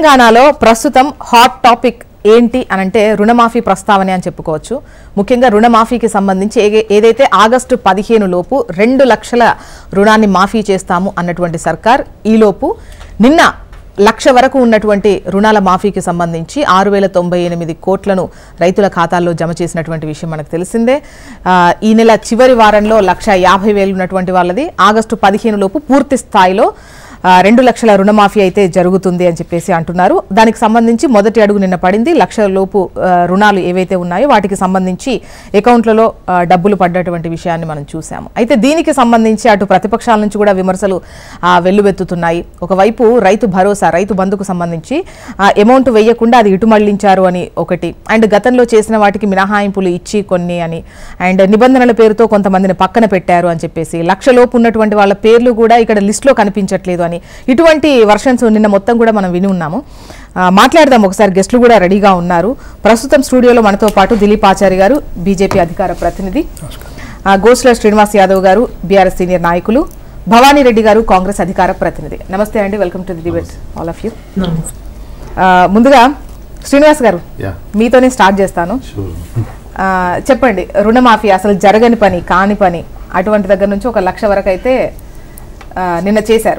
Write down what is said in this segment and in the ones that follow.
తెలంగాణలో ప్రస్తుతం hot topic ఏంటి అనంటే రుణమాఫీ ప్రస్తావన అని చెప్పుకోవచ్చు ముఖ్యంగా రుణమాఫీకి సంబంధించి ఏ- ఏదైతే ఆగస్టు పదిహేను లోపు రెండు లక్షల రుణాన్ని మాఫీ చేస్తాము అన్నటువంటి సర్కార్ ఈలోపు నిన్న లక్ష వరకు ఉన్నటువంటి రుణాల మాఫీకి సంబంధించి ఆరు వేల తొంభై ఎనిమిది కోట్లను రైతుల ఖాతాల్లో జమ చేసినటువంటి విషయం మనకు తెలిసిందే ఆ, ఈ నెల చివరి వారంలో లక్ష యాభై వేలు ఉన్నటువంటి వాళ్ళది ఆగస్టు పదిహేను లోపు పూర్తి స్థాయిలో ఆ, రెండు లక్షల రుణమాఫీ అయితే జరుగుతుంది అని చెప్పేసి అంటున్నారు దానికి సంబంధించి మొదటి అడుగు నిన్న పడింది లక్ష లోపు ఆ, రుణాలు ఏవైతే ఉన్నాయో వాటికి సంబంధించి అకౌంట్లలో ఆ, డబ్బులు పడ్డటువంటి విషయాన్ని మనం చూసాము అయితే దీనికి సంబంధించి అటు ప్రతిపక్షాల నుంచి కూడా విమర్శలు ఆ, వెల్లువెత్తుతున్నాయి ఒకవైపు రైతు భరోసా రైతు బంధుకు సంబంధించి అమౌంట్ వేయకుండా అది ఇటు మళ్లించారు అని ఒకటి అండ్ గతంలో చేసిన వాటికి మినహాయింపులు ఇచ్చి కొన్ని అని అండ్ నిబంధనల పేరుతో కొంతమందిని పక్కన పెట్టారు అని చెప్పేసి లక్ష లోపు ఉన్నటువంటి వాళ్ళ పేర్లు కూడా ఇక్కడ లిస్ట్లో కనిపించట్లేదు అని ఇటువంటి వర్షన్స్ నిన్న మొత్తం కూడా మనం విని ఉన్నాము ఆ, మాట్లాడదాం ఒకసారి గెస్టులు కూడా రెడీగా ఉన్నారు ప్రస్తుతం స్టూడియోలో మనతో పాటు దిలీప్ ఆచారి గారు బీజేపీ అధికార ప్రతినిధి ఆ, గోస్ల శ్రీనివాస్ యాదవ్ గారు బీఆర్ఎస్ సీనియర్ నాయకులు భవానీ రెడ్డి గారు కాంగ్రెస్ అధికార ప్రతినిధి నమస్తే అండి welcome to the debate all of you ముందుగా శ్రీనివాస్ గారు యా మీతోనే స్టార్ట్ చేస్తాను షూర్ ఆ, చెప్పండి రుణమాఫీ అసలు జరగని పని కాని పని అటువంటి దగ్గర నుంచి ఒక లక్ష వరకు అయితే ఆ, నిన్న చేశారు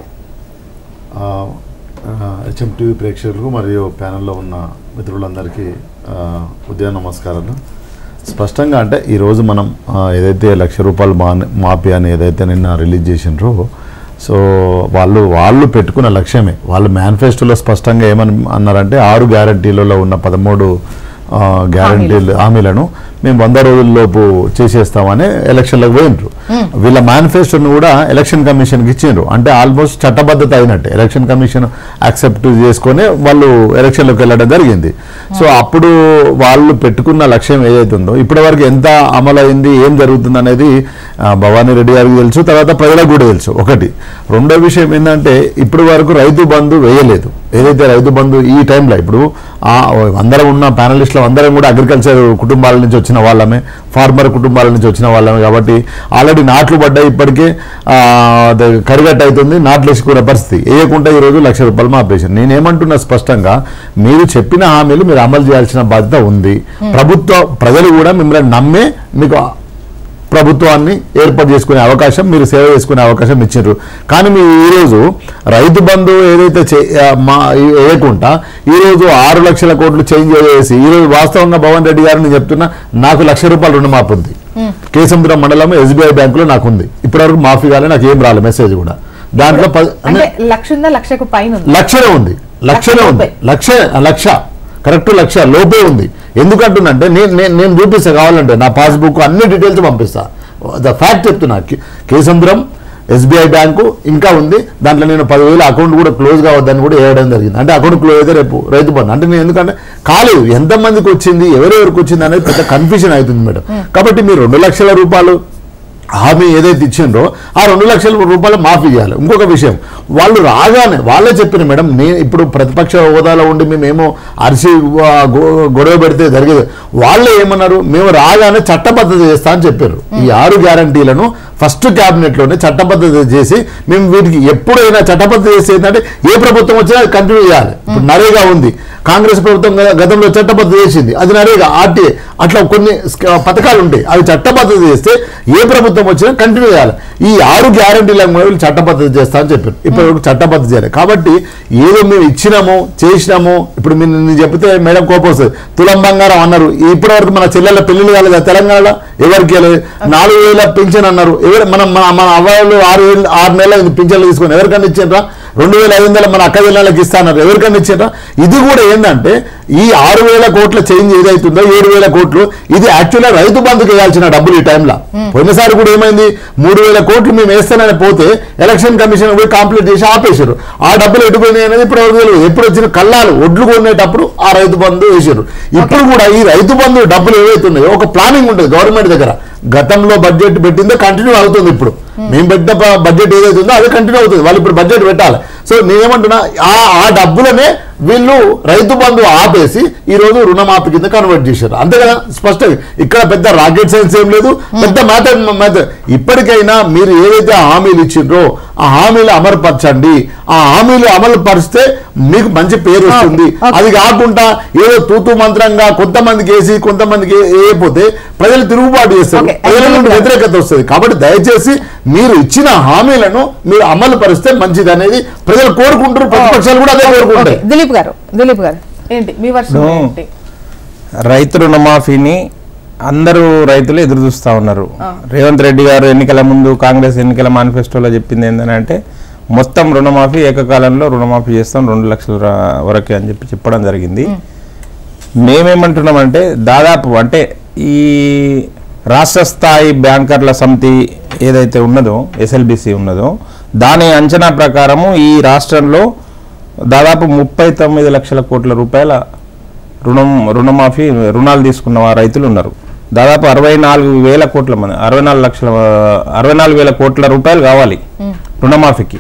హెచ్ఎం టీవీ ప్రేక్షకులకు మరియు ప్యానెల్లో ఉన్న మిత్రులందరికీ ఆ, ఉదయం నమస్కారాలు స్పష్టంగా అంటే ఈరోజు మనం ఆ, ఏదైతే లక్ష రూపాయలు మా మాఫీ అని ఏదైతే నిన్న రిలీజ్ చేసిండ్రో సో వాళ్ళు వాళ్ళు పెట్టుకున్న లక్ష్యమే వాళ్ళు మేనిఫెస్టోలో స్పష్టంగా ఏమని అన్నారంటే ఆరు గ్యారంటీలలో ఉన్న పదమూడు ఆ, గ్యారంటీలు హామీలను మేము వంద రోజుల్లోపు చేసేస్తామని ఎలక్షన్లకు పోయినరు వీళ్ళ మేనిఫెస్టోను కూడా ఎలక్షన్ కమిషన్కి ఇచ్చిండ్రు అంటే ఆల్మోస్ట్ చట్టబద్ధత అయినట్టే ఎలక్షన్ కమిషన్ యాక్సెప్ట్ చేసుకొని వాళ్ళు ఎలక్షన్లోకి వెళ్ళడం జరిగింది సో అప్పుడు వాళ్ళు పెట్టుకున్న లక్ష్యం ఏదైతే ఉందో ఇప్పటి వరకు ఎంత అమలైంది ఏం జరుగుతుంది అనేది ఆ, భవానీ రెడ్డి గారికి తెలుసు తర్వాత ప్రజలకు కూడా తెలుసు ఒకటి రెండో విషయం ఏంటంటే ఇప్పటి వరకు రైతు బంధు వేయలేదు ఏదైతే రైతు బంధు ఈ టైంలో ఇప్పుడు ఆ అందరం ఉన్న ప్యానలిస్టులు అందరం కూడా అగ్రికల్చర్ కుటుంబాల నుంచి వచ్చిన వాళ్ళమే ఫార్మర్ కుటుంబాల నుంచి వచ్చిన వాళ్ళమే కాబట్టి ఆల్రెడీ నాట్లు పడ్డాయి ఇప్పటికే ఆ, అది కరిగట్టు అవుతుంది నాట్లు వేసుకునే పరిస్థితి వేయకుండా ఈరోజు లక్ష రూపాయలు మాపేసారు నేనేమంటున్నా స్పష్టంగా మీరు చెప్పిన హామీలు మీరు అమలు చేయాల్సిన బాధ్యత ఉంది ప్రభుత్వ ప్రజలు కూడా మిమ్మల్ని నమ్మే మీకు ప్రభుత్వాన్ని ఏర్పాటు చేసుకునే అవకాశం మీరు సేవ చేసుకునే అవకాశం ఇచ్చారు కానీ మీరు ఈరోజు రైతు బంధు ఏదైతే చే- ఆ, మా ఈ- వేయకుండా ఈరోజు ఆరు లక్షల కోట్లు చేంజ్ చేసి ఈరోజు వాస్తవంగా భవన్ రెడ్డి గారు నేను చెప్తున్నా నాకు లక్ష రూపాయలు రుణమాఫీ ఉంది కేసముద్రం మండలం ఎస్బీఐ బ్యాంకులో నాకు ఉంది ఇప్పటివరకు మాఫీ కాలే నాకు ఏం రాలేదు మెసేజ్ కూడా దాంట్లో పది అంటే లక్ష ఉందా లక్షకు పైన ఉంది లక్షనే ఉంది లక్షనే ఉంది లక్ష లక్ష కరెక్ట్ లక్ష లోపే ఉంది ఎందుకంటున్నంటే నేను నేను నేను చూపిస్తా కావాలంటే నా పాస్బుక్ అన్ని డీటెయిల్స్ పంపిస్తా ద ఫ్యాక్ట్ చెప్తున్నా కే- కేసముద్రం ఎస్బీఐ బ్యాంకు ఇంకా ఉంది దాంట్లో నేను పదివేల అకౌంట్ కూడా క్లోజ్ కావద్దని కూడా వేయడం జరిగింది అంటే అకౌంట్ క్లోజ్ అయితే రేపు రైతు బంధు అంటే నేను ఎందుకంటే కాలేదు ఎంతమందికి వచ్చింది ఎవరెవరికి వచ్చింది అనేది పెద్ద కన్ఫ్యూజన్ అవుతుంది మేడం కాబట్టి మీరు రెండు లక్షల రూపాయలు హామీ ఏదైతే ఇచ్చిండ్రో ఆ రెండు లక్షల రూపాయలు మాఫీ చేయాలి ఇంకొక విషయం వాళ్ళు రాగానే వాళ్ళే చెప్పిన మేడం నేను ఇప్పుడు ప్రతిపక్ష హోదాలో ఉండి మేమేమో అరిసి ఆ, గొ- గొడవ పెడితే జరిగేది వాళ్ళే ఏమన్నారు మేము రాగానే చట్టబద్ధత చేస్తా అని చెప్పారు ఈ ఆరు గ్యారంటీలను ఫస్ట్ క్యాబినెట్ లోనే చట్టబద్ధత చేసి మేము వీటికి ఎప్పుడైనా చట్టబద్ధత చేసి ఏంటంటే ఏ ప్రభుత్వం వచ్చినా అది కంటిన్యూ చేయాలి ఇప్పుడు నరేగా ఉంది కాంగ్రెస్ ప్రభుత్వం గ- గతంలో చట్టబద్ధత చేసింది అది నరేగా ఆర్టీఏ అట్లా కొన్ని స్క- పథకాలు ఉంటాయి అవి చట్టబద్ధత చేస్తే ఏ ప్రభుత్వం వచ్చినా కంటిన్యూ చేయాలి ఈ ఆరు గ్యారంటీలకు కూడా వీళ్ళు చట్టబద్ధత చేస్తా అని చెప్పారు ఇప్పటివరకు చట్టబద్ధత చేయాలి కాబట్టి ఏదో మేము ఇచ్చినాము చేసినాము ఇప్పుడు మీరు నేను చెప్తే మేడం కోపం వస్తుంది తులం బంగారం అన్నారు ఇప్పటివరకు మన చెల్లెల పెళ్లిళ్ళు కాలేదా తెలంగాణలో ఎవరికి వెళ్ళలేదు నాలుగు వేల పింఛన్ అన్నారు ఎవరు మనం మన మన అవ్వాళ్ళు ఆరు వేలు ఆరు నెలల పింఛన్లు తీసుకొని ఎవరికన్నా ఇచ్చారా రెండు వేల ఐదు వందలు మన అక్క జిల్లాలకు ఇస్తాన్నారు ఎవరికన్నా ఇచ్చారా ఇది కూడా ఏంటంటే ఈ ఆరు వేల కోట్ల చేంజ్ ఏదైతుందో ఏడు వేల కోట్లు ఇది యాక్చువల్గా రైతు బంధుకి వేయాల్సిన డబ్బులు ఈ టైంలో పోయినసారి కూడా ఏమైంది మూడు వేల కోట్లు మేము వేస్తానని పోతే ఎలక్షన్ కమిషన్ పోయి కంప్లీట్ చేసి ఆపేశారు ఆ డబ్బులు ఎటుపోయినాయి అనేది ఇప్పుడు ఎవరికి తెలియదు ఎప్పుడు వచ్చిన కళ్ళాలు ఒడ్లు కొనేటప్పుడు ఆ రైతు బంధు వేసారు ఇప్పుడు కూడా ఈ రైతు బంధు డబ్బులు ఏవైతున్నాయో ఒక ప్లానింగ్ ఉంటుంది గవర్నమెంట్ దగ్గర గతంలో బడ్జెట్ పెట్టిందో కంటిన్యూ అవుతుంది ఇప్పుడు మేము పెట్టిన బడ్జెట్ ఏదైతే ఉందో అదే కంటిన్యూ అవుతుంది వాళ్ళు ఇప్పుడు బడ్జెట్ పెట్టాలి సో నేనేమంటున్నా ఆ ఆ డబ్బులనే వీళ్ళు రైతు బంధు ఆపేసి ఈ రోజు రుణమాఫీ కింద కన్వర్ట్ చేశారు అంతే కదా స్పష్టంగా ఇక్కడ పెద్ద రాకెట్ సైన్స్ ఏం లేదు పెద్ద మ్యాథ మ్యాథ ఇప్పటికైనా మీరు ఏదైతే హామీలు ఇచ్చిండ్రో ఆ హామీలు అమలుపరచండి ఆ హామీలు అమలు పరిస్తే మీకు మంచి పేరు వస్తుంది okay. అది కాకుండా ఏదో తూతు మంత్రంగా కొంతమందికి వేసి కొంతమందికి వేయకపోతే ప్రజలు తిరుగుబాటు చేస్తారు Okay. ప్రజల నుండి వ్యతిరేకత వస్తుంది కాబట్టి దయచేసి మీరు ఇచ్చిన హామీలను మీరు అమలు పరిస్తే మంచిది అనేది ప్రజలు కోరుకుంటారు ప్రతిపక్షాలు కూడా అదే ఓకే కోరుకుంటాయి దిలీప్ గారు దిలీప్ గారు ఏంటి మీ వర్షం No. ఏంటి రైతు రుణమాఫీని అందరూ రైతులు ఎదురు చూస్తూ ఉన్నారు రేవంత్ రెడ్డి గారు ఎన్నికల ముందు కాంగ్రెస్ ఎన్నికల మేనిఫెస్టోలో చెప్పింది ఏంటంటే మొత్తం రుణమాఫీ ఏకకాలంలో రుణమాఫీ చేస్తాం రెండు లక్షల ర- వరకు అని చెప్పి చెప్పడం జరిగింది మేమేమంటున్నామంటే దాదాపు అంటే ఈ రాష్ట్ర స్థాయి బ్యాంకర్ల సమితి ఏదైతే ఉన్నదో ఎస్ఎల్బిసి ఉన్నదో దాని అంచనా ప్రకారము ఈ రాష్ట్రంలో దాదాపు ముప్పై తొమ్మిది లక్షల కోట్ల రూపాయల రుణం రుణమాఫీ రుణాలు తీసుకున్న వా- రైతులు ఉన్నారు దాదాపు అరవై నాలుగు వేల కోట్ల మంది అరవై నాలుగు లక్షల అరవై నాలుగు వేల కోట్ల రూపాయలు కావాలి రుణమాఫీకి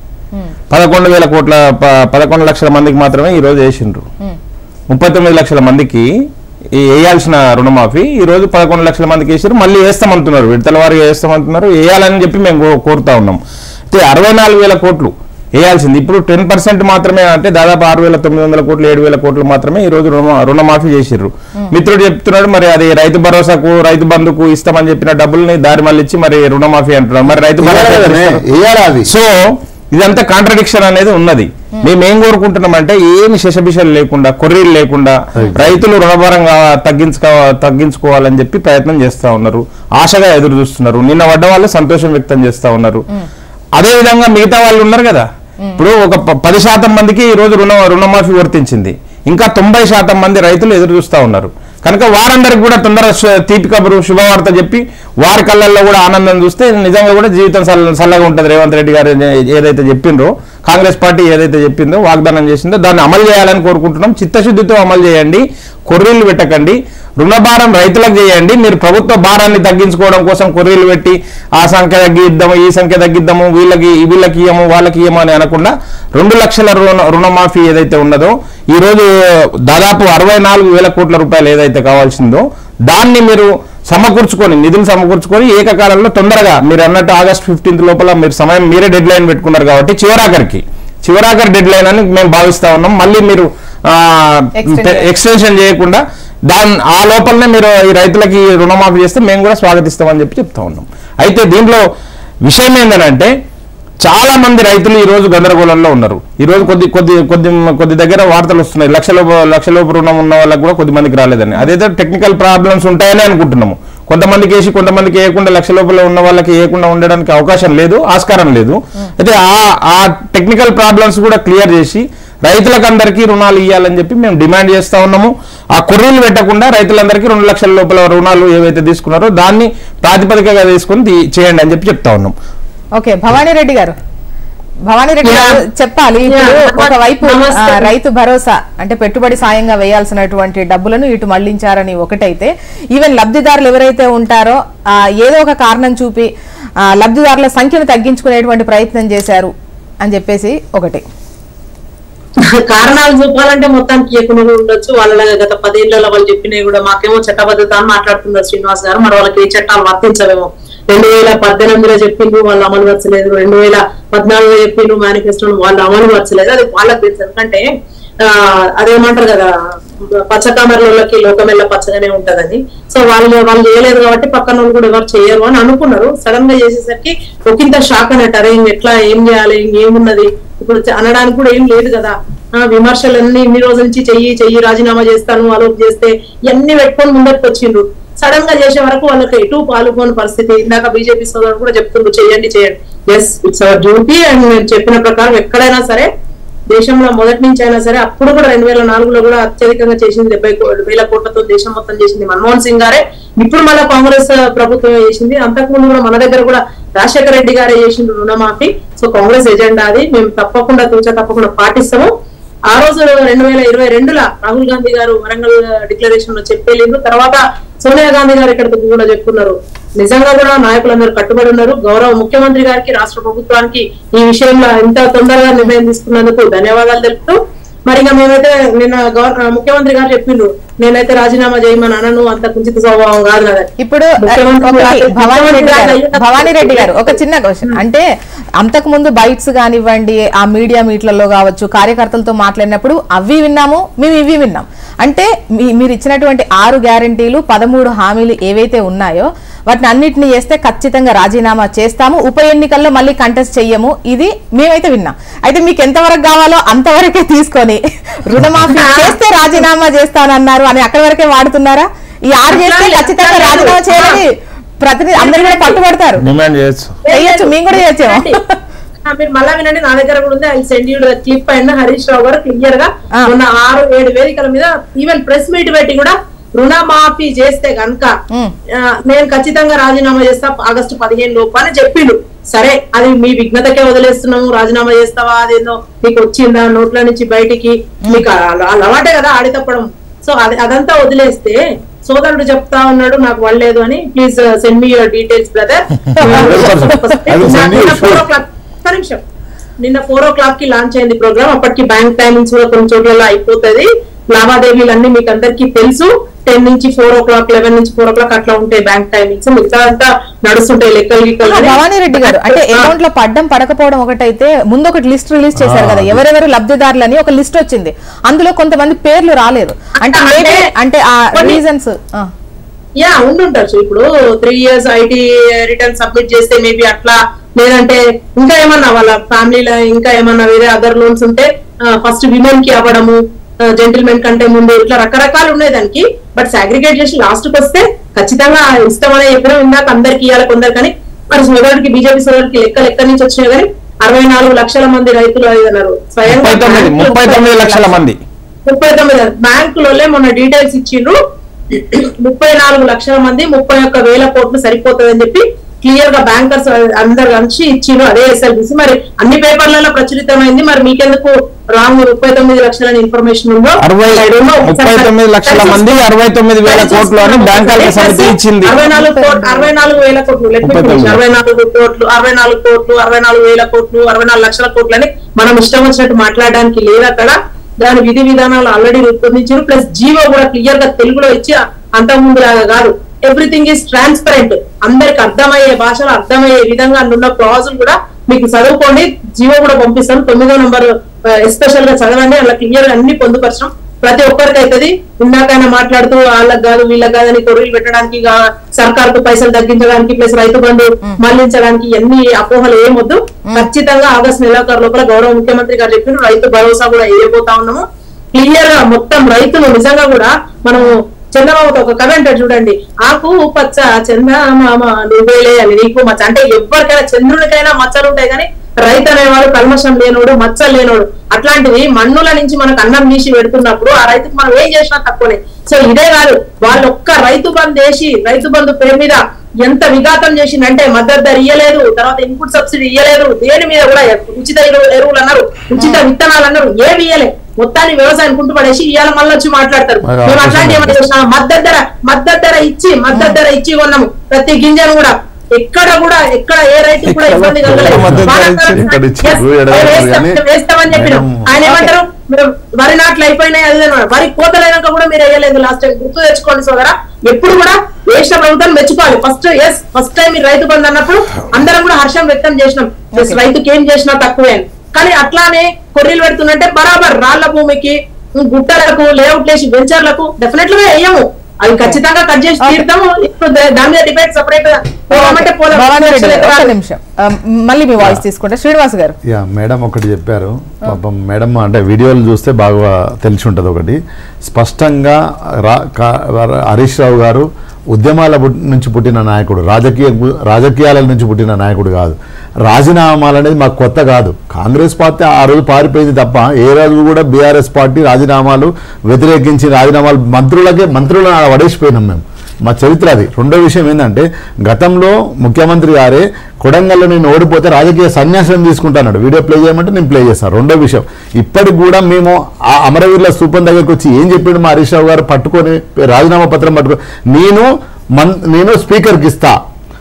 పదకొండు వేల కోట్ల ప- పదకొండు లక్షల మందికి మాత్రమే ఈరోజు వేసిండ్రు ముప్పై తొమ్మిది లక్షల మందికి ఈ వేయాల్సిన రుణమాఫీ ఈ రోజు పదకొండు లక్షల మందికి వేసారు మళ్ళీ వేస్తామంటున్నారు విడతల వారిగా వేస్తామంటున్నారు వేయాలని చెప్పి మేము కో- కోరుతా ఉన్నాం అయితే అరవై నాలుగు వేల కోట్లు వేయాల్సింది ఇప్పుడు టెన్ పర్సెంట్ మాత్రమే అంటే దాదాపు ఆరు వేల తొమ్మిది వందల కోట్లు ఏడు వేల కోట్లు మాత్రమే ఈ రోజు రుణ రుణమాఫీ చేసిర్రు మిత్రుడు చెప్తున్నాడు మరి అది రైతు భరోసాకు రైతు బంధుకు ఇస్తామని చెప్పిన డబ్బుల్ని దారి మళ్ళీ ఇచ్చి మరి రుణమాఫీ అంటున్నారు మరి రైతు భరోసా ఎక్కడ ఇస్తారు? వేయాలి అది సో ఇదంతా కాంట్రడిక్షన్ అనేది ఉన్నది మేము ఏం కోరుకుంటున్నామంటే ఏమి శశబిషలు లేకుండా కొర్రీలు లేకుండా రైతులు రుణభారంగా తగ్గించుకో తగ్గించుకోవాలని చెప్పి ప్రయత్నం చేస్తా ఉన్నారు ఆశగా ఎదురు చూస్తున్నారు నిన్న పడ్డ వాళ్ళు సంతోషం వ్యక్తం చేస్తా ఉన్నారు అదే విధంగా మిగతా వాళ్ళు ఉన్నారు కదా ఇప్పుడు ఒక ప- పది శాతం మందికి ఈ రోజు రుణ రుణమాఫీ వర్తించింది ఇంకా తొంభై శాతం మంది రైతులు ఎదురు చూస్తా ఉన్నారు కనుక వారందరికి కూడా తొందర శు- తీపి కబురు శుభవార్త చెప్పి వారి కళ్ళల్లో కూడా ఆనందం చూస్తే నిజంగా కూడా జీవితం చల్ల- చల్లగా ఉంటుంది రేవంత్ రెడ్డి గారు ఏ- ఏదైతే చెప్పిండ్రో కాంగ్రెస్ పార్టీ ఏదైతే చెప్పిందో వాగ్దానం చేసిందో దాన్ని అమలు చేయాలని కోరుకుంటున్నాం చిత్తశుద్ధితో అమలు చేయండి కొర్రీలు పెట్టకండి రుణభారం రైతులకు చేయండి మీరు ప్రభుత్వ భారాన్ని తగ్గించుకోవడం కోసం కొర్రీలు పెట్టి ఆ సంఖ్య తగ్గిద్దాము ఈ సంఖ్య తగ్గిద్దాము వీళ్ళకి వీళ్ళకి ఇయ్యము వాళ్ళకి ఇయ్యము అని అనకుండా రెండు లక్షల రుణ రుణమాఫీ ఏదైతే ఉన్నదో ఈ రోజు దాదాపు అరవై నాలుగు వేల కోట్ల రూపాయలు ఏదైతే కావాల్సిందో దాన్ని మీరు సమకూర్చుకొని నిధులు సమకూర్చుకొని ఏకకాలంలో తొందరగా మీరు అన్నట్టు ఆగస్ట్ ఫిఫ్టీన్త్ లోపల మీరు సమయం మీరే డెడ్ లైన్ పెట్టుకున్నారు కాబట్టి చివరాఖరికి చివరాఖరి డెడ్ లైన్ అని మేము భావిస్తా ఉన్నాం మళ్ళీ మీరు ఆ, Extend తె- ఎక్స్టెన్షన్ చేయకుండా దాని ఆ లోపలనే మీరు ఈ రైతులకి రుణమాఫీ చేస్తే మేము కూడా స్వాగతిస్తామని చెప్పి చెప్తా ఉన్నాం అయితే దీంట్లో విషయం ఏంటంటే చాలా మంది రైతులు ఈ రోజు గందరగోళంలో ఉన్నారు ఈ రోజు కొద్ది కొద్ది కొద్ది కొద్ది దగ్గర వార్తలు వస్తున్నాయి లక్షలోపు లక్షలోపు రుణం ఉన్న వాళ్ళకి కూడా కొద్ది మందికి రాలేదని అదేదో టెక్నికల్ ప్రాబ్లమ్స్ ఉంటాయని అనుకుంటున్నాము కొంతమందికి వేసి కొంతమందికి వేయకుండా లక్ష లోపల ఉన్న వాళ్ళకి వేయకుండా ఉండడానికి అవకాశం లేదు ఆస్కారం లేదు అయితే ఆ ఆ టెక్నికల్ ప్రాబ్లమ్స్ కూడా క్లియర్ చేసి రైతులకు అందరికీ రుణాలు ఇవ్వాలని చెప్పి మేము డిమాండ్ చేస్తా ఉన్నాము ఆ కొర్రీలు పెట్టకుండా రైతులందరికీ రెండు లక్షల లోపల రుణాలు ఏవైతే తీసుకున్నారో దాన్ని ప్రాతిపదికగా తీసుకొని తీ- చేయండి అని చెప్పి చెప్తా ఉన్నాం ఓకే భవానీ రెడ్డి గారు భవానీ రెడ్డి Yeah. గారు చెప్పాలి ఇప్పుడు Yeah. ఒకవైపు నమస్తే. ఆ, రైతు భరోసా అంటే పెట్టుబడి సాయంగా వేయాల్సినటువంటి డబ్బులను ఇటు మళ్లించారని ఒకటైతే ఈవెన్ లబ్ధిదారులు ఎవరైతే ఉంటారో ఆ, ఏదో ఒక కారణం చూపి ఆ, లబ్ధిదారుల సంఖ్యను తగ్గించుకునేటువంటి ప్రయత్నం చేశారు అని చెప్పేసి ఒకటి కారణాలు చూపాలంటే మొత్తానికి ఎక్కువ ఉండొచ్చు వాళ్ళ గత పదేళ్లలో వాళ్ళు చెప్పినవి కూడా మాకేమో చట్టబద్ధత అని మాట్లాడుతున్నారు శ్రీనివాస్ గారు మరి వాళ్ళకి ఏ చట్టాలు వర్తించవేమో రెండు వేల పద్దెనిమిదిలో చెప్పిండ్రు వాళ్ళు అమలు పరచలేదు రెండు వేల పద్నాలుగులో చెప్పిండ్రు మేనిఫెస్టో వాళ్ళు అమలు పరచలేదు అది వాళ్ళకి తెలుసు ఎందుకంటే ఆ, అదేమంటారు కదా పచ్చకామర్లకి లోకమెల్ల పచ్చగానే ఉంటదని సో వాళ్ళు వాళ్ళు చేయలేదు కాబట్టి పక్కన వాళ్ళు కూడా ఎవరు చేయరు అని అనుకున్నారు సడన్ గా చేసేసరికి ఒకంత షాక్ అన్నట్టు అరే ఇంక ఎట్లా ఏం చేయాలి ఇంకేమున్నది ఇప్పుడు చ- అనడానికి కూడా ఏం లేదు కదా ఆ విమర్శలన్నీ ఇన్ని రోజుల నుంచి చెయ్యి చెయ్యి రాజీనామా చేస్తాను ఆలోపు చేస్తే ఇవన్నీ పెట్టుకొని ముందరికి వచ్చిండ్రు సడన్ గా చేసే వరకు వాళ్ళకి ఎటు పాల్గొని పరిస్థితి ఇందాక బీజేపీ సోదరుడు కూడా చెప్తుండ్రు చేయండి చేయండి yes it's our duty and నేను చెప్పిన ప్రకారం ఎక్కడైనా సరే దేశంలో మొదటి నుంచి అయినా సరే అప్పుడు కూడా రెండు వేల నాలుగులో కూడా అత్యధికంగా చేసింది డెబ్బై కో- వేల కోట్లతో దేశం మొత్తం చేసింది మన్మోహన్ సింగ్ గారే ఇప్పుడు మళ్ళీ కాంగ్రెస్ ప్రభుత్వం చేసింది అంతకుముందు కూడా మన దగ్గర కూడా రాజశేఖర రెడ్డి గారే చేసిండు రుణమాఫీ సో కాంగ్రెస్ ఎజెండా అది మేము తప్పకుండా తూచా తప్పకుండా పాటిస్తాము ఆ రోజు రెండు వేల ఇరవై రెండుల రాహుల్ గాంధీ గారు వరంగల్ డిక్లరేషన్ లో చెప్పేలేదు తర్వాత సోనియా గాంధీ గారు ఇక్కడికి కూడా చెప్పుకున్నారు నిజంగా కూడా నాయకులందరూ కట్టుబడి ఉన్నారు గౌరవ ముఖ్యమంత్రి గారికి రాష్ట్ర ప్రభుత్వానికి ఈ విషయంలో ఇంత తొందరగా నిర్ణయం తీసుకున్నందుకు ధన్యవాదాలు తెలుపుతూ మరి ఇంకా మేమైతే నిన్న గవర్- ముఖ్యమంత్రి గారు చెప్పిండ్రు నేనైతే రాజీనామా చేయమని అనను అంత కుంచిత స్వభావం కాదు నాది ఇప్పుడు ముఖ్యమంత్రి ఒకటి గారు- భవానీ రెడ్డి గారు ముఖ్యమంత్రి భవానీ రెడ్డి గారు ఒక చిన్న క్వశ్చన్ అంటే అంతకు ముందు బైట్స్ కానివ్వండి ఆ మీడియా మీట్లలో కావచ్చు కార్యకర్తలతో మాట్లాడినప్పుడు అవి విన్నాము మేము ఇవి విన్నాం అంటే మీ- మీరు ఇచ్చినటువంటి ఆరు గ్యారంటీలు పదమూడు హామీలు ఏవైతే ఉన్నాయో వాటిని అన్నిటిని చేస్తే ఖచ్చితంగా రాజీనామా చేస్తాము ఉప ఎన్నికల్లో మళ్ళీ కంటెస్ట్ చెయ్యము ఇది మేమైతే విన్నాం అయితే మీకు ఎంతవరకు కావాలో అంతవరకే తీసుకొని రుణమాఫీ చేస్తే రాజీనామా చేస్తానన్నారు అని అక్కడి వరకే వాడుతున్నారా ఈ ఆరు చేస్తే ఖచ్చితంగా రాజీనామా చేయాలని ప్రతినిధి అందరూ కూడా పట్టుబడతారు డిమాండ్ చేయొచ్చు చేయొచ్చు మేము కూడా చేయొచ్చేమో వినండి. ఆ, మీరు మళ్ళా వినండి నా దగ్గర కూడా ఉంది ఐ సెండ్ యూ క్లిప్ అయిన హరీష్ రావు గారు క్లియర్ గా ఆ. మొన్న ఆరు ఏడు వేదికల మీద ఈవెన్ ప్రెస్ మీట్ పెట్టి కూడా రుణమాఫీ చేస్తే గనుక ఉమ్. ఆ, నేను ఖచ్చితంగా రాజీనామా చేస్తా ఆగస్టు పదిహేను లోపు అని చెప్పిండు సరే అది మీ విఘ్నతకే వదిలేస్తున్నాము రాజీనామా చేస్తావా అదేందో మీకు వచ్చిందా నోట్ల నుంచి బయటికి మీకు అల- అలవాటే కదా ఆడి తప్పడం సో అది అదంతా వదిలేస్తే సోదరుడు చెప్తా ఉన్నాడు నాకు వల్లేదు అని please send me your details brother I will send you, sure. ఒక్క నిమిషం నిన్న ఫోర్ ఓ క్లాక్ కి లాంచ్ అయింది ప్రోగ్రామ్ అప్పటికి బ్యాంక్ టైమింగ్స్ కూడా కొన్ని చోట్ల అయిపోతుంది లావాదేవీలు అన్ని మీకు అందరికీ తెలుసు టెన్ నుంచి ఫోర్ ఓ క్లాక్ లెవెన్ నుంచి ఫోర్ ఓ క్లాక్ అట్లా ఉంటాయి బ్యాంక్ టైమింగ్స్ మిగతా అంతా నడుస్తుంటాయి లెక్కలు గిక్కలు అని. భవానీ రెడ్డి గారు అంటే ఆ, అకౌంట్ లో పడ్డం పడకపోవడం ఒకటైతే ముందు ఒకటి లిస్ట్ రిలీజ్ చేశారు కదా ఎవరెవరు లబ్ధిదారులని ఒక లిస్ట్ వచ్చింది అందులో కొంతమంది పేర్లు రాలేదు అంటే అంటే maybe అంటే ఆ కొన్ని- రీజన్స్ యా ఉండుంటచ్చు ఇప్పుడు three years IT return submit చేస్తే మేబీ అట్లా లేదంటే ఇంకా ఏమన్నా వాళ్ళ ఫ్యామిలీలో ఇంకా ఏమన్నా వేరే అదర్ లోన్స్ ఉంటే ఫస్ట్ విమెన్ కి అవ్వడము జెంటిల్మెన్ కంటే ముందు ఇట్లా రకరకాలు ఉన్నాయి దానికి బట్ సాగ్రిగేట్ చేసి లాస్ట్ కి వస్తే ఖచ్చితంగా ఇస్తామని చెప్పినాం ఇందాక అందరికి ఇవ్వాలి కొందరు కానీ మరి సోదరుడికి బీజేపీ సోదరుడికి లెక్కలు ఎక్కడి నుంచి వచ్చినాయి కానీ అరవై నాలుగు లక్షల మంది రైతులు అన్నారు ముప్పై తొమ్మిది ముప్పై తొమ్మిది లక్షల మంది ముప్పై తొమ్మిది బ్యాంకులలో మొన్న డీటెయిల్స్ ఇచ్చిండ్రు ముప్పై నాలుగు లక్షల మంది ముప్పై ఒక్క వేల కోట్లు సరిపోతుందని చెప్పి క్లియర్ గా బ్యాంకర్స్ అందరు కలిసి ఇచ్చిండ్రు అదే ఎస్ఎల్బిసి మరి అన్ని పేపర్లలో ప్రచురితమైంది మరి మీకెందుకు రాంగ్ ముప్పై తొమ్మిది లక్షల ఇన్ఫర్మేషన్ ఉందో అరవై I don't know. ముప్పై తొమ్మిది లక్షల మంది అరవై తొమ్మిది వేల కోట్లు అని బ్యాంకర్ల సమితి ఇచ్చింది అరవై నాలుగు కోట్లు అరవై నాలుగు వేల కోట్లు Let me ముప్పై finish. తొమ్మిది. అరవై నాలుగు కోట్లు అరవై నాలుగు కోట్లు అరవై నాలుగు వేల కోట్లు అరవై నాలుగు లక్షల కోట్లు అని మనం ఇష్టం వచ్చినట్టు మాట్లాడడానికి లేదు అక్కడ దాని విధి విధానాలు ఆల్రెడీ రూపొందించారు ప్లస్ జీవో కూడా క్లియర్ గా తెలుగులో ఇచ్చి అంతకు ముందు లాగా కాదు ఎవ్రీథింగ్ ఈస్ ట్రాన్స్పరెంట్ అందరికి అర్థమయ్యే భాషలో అర్థమయ్యే విధంగా అందున్న క్లాజులు కూడా మీకు చదువుకోండి జీవో కూడా పంపిస్తాం తొమ్మిదో నంబర్ ఎస్పెషల్ గా చదవండి అలా క్లియర్ గా అన్ని పొందుపరచడం ప్రతి ఒక్కరికి అవుతుంది ఇందాకైనా మాట్లాడుతూ వాళ్ళకి కాదు వీళ్ళకి కాదని కొర్రీలు పెట్టడానికి సర్కార్ కు పైసలు తగ్గించడానికి ప్లస్ రైతు బంధు మళ్లించడానికి ఎన్ని అపోహలు ఏమొద్దు ఖచ్చితంగా ఆగస్టు నెలాఖరు లోపల గౌరవ ముఖ్యమంత్రి గారు చెప్పిన రైతు భరోసా కూడా వేయబోతా ఉన్నాము క్లియర్ గా మొత్తం రైతులు నిజంగా కూడా మనము చంద్రబాబుతో ఒక కమెంట్ చూడండి ఆకు పచ్చ చందమామ నువ్వేలే అని నీకు మచ్చ అంటే ఎవరికైనా చంద్రునికైనా మచ్చలు ఉంటాయి కానీ రైతు అనేవాడు కల్మషం లేనోడు మచ్చలు లేనోడు అట్లాంటివి మన్నుల నుంచి మనకు అన్నం తీసి పెడుతున్నప్పుడు ఆ రైతుకు మనం ఏం చేసినా తక్కువనే సో ఇదే కాదు వాళ్ళు ఒక్క రైతు బంధు వేసి రైతు బంధు పేరు మీద ఎంత విఘాతం చేసిందంటే మద్దతు ధర ఇయ్యలేదు తర్వాత ఇన్పుట్ సబ్సిడీ ఇయ్యలేదు దేని మీద కూడా ఉచిత ఎరువు- ఎరువులు అన్నారు ఉచిత విత్తనాలు అన్నారు ఏమి ఇయ్యలే మొత్తాన్ని వ్యవసాయం కుంటుపడేసి ఇవాళ మళ్ళీ వచ్చి మాట్లాడతారు మరి మేము అట్లాంటి ఏమైనా చేసినా మద్దతు ధర మద్దతు ధర ఇచ్చి మద్దతు ధర ఇచ్చి కొన్నాము ప్రతి గింజను కూడా ఎక్కడ కూడా ఎక్కడ ఏ రైతు కూడా ఎక్కడ ఇబ్బంది కలగలేదు మద్దతు ధర వానాకాలం ఇచ్చి, ఎక్కడ ఇచ్చి, Yes, ఎక్కడ అవి వేస్తాం, కానీ వేస్తామని చెప్పినాం మేము- ఆయన ఏమంటారు మీరు వరి నాట్లు అయిపోయినాయి అది ఇది అన్నారు. వరి కోతలైనాక కూడా మీరు వేయలేదు లాస్ట్ టైం గుర్తు తెచ్చుకోండి సోదరా ఎప్పుడు కూడా వేసిన ప్రభుత్వం మెచ్చుకోవాలి ఫస్ట్ ఎస్ ఫస్ట్ టైం మీరు రైతు బంధు అన్నప్పుడు అందరం కూడా హర్షం వ్యక్తం చేసినాం Yes, రైతుకి ఏం చేసినా తక్కువే అని. కానీ అట్లానే కొర్రీలు పెడుతున్నట్టే బరాబర్ రాళ్ల భూమికి గుట్టలకు లేఅవుట్ లేసి వెంచర్లకు డెఫినెట్ గా వేయము అవి ఖచ్చితంగా కట్ చేసి తీరుతాము ఇప్పుడు దా- దాని మీద డిబేట్ సపరేట్ పోదామంటే పోదాం భవానీ రెడ్డి గారు, ఒక్క ఎకరాలు. నిమిషం ఆ, మళ్ళీ మీ వాయిస్ తీసుకుంటే శ్రీనివాస్ గారు యా మేడం ఒకటి చెప్పారు పాపం మేడం అంటే వీడియోలు చూస్తే బాగా తెలిసి ఉంటుంది ఒకటి స్పష్టంగా రా కా- హరీష్ రావు గారు ఉద్యమాల పుట్- నుంచి పుట్టిన నాయకుడు రాజకీయ రాజకీయాల నుంచి పుట్టిన నాయకుడు కాదు రాజీనామాలు అనేది మాకు కొత్త కాదు కాంగ్రెస్ పార్టీ ఆ రోజు పారిపోయింది తప్ప ఏ రోజు కూడా బీఆర్ఎస్ పార్టీ రాజీనామాలు వ్యతిరేకించి రాజీనామాలు మంత్రులకే మంత్రులను ఆడ పడేసిపోయినాం మేము మా చరిత్ర అది రెండో విషయం ఏంటంటే గతంలో ముఖ్యమంత్రి గారే కొడంగల్లో నేను ఓడిపోతే రాజకీయ సన్యాసం తీసుకుంటాను వీడియో ప్లే చేయమంటే నేను ప్లే చేస్తాను రెండో విషయం ఇప్పటికి కూడా మేము ఆ అమరవీరుల స్థూపం దగ్గరికి వచ్చి ఏం చెప్పిండు మా హరీష్ రావు గారు పట్టుకొని రాజీనామా పత్రం పట్టుకొని నేను మన్ నేను స్పీకర్కి ఇస్తా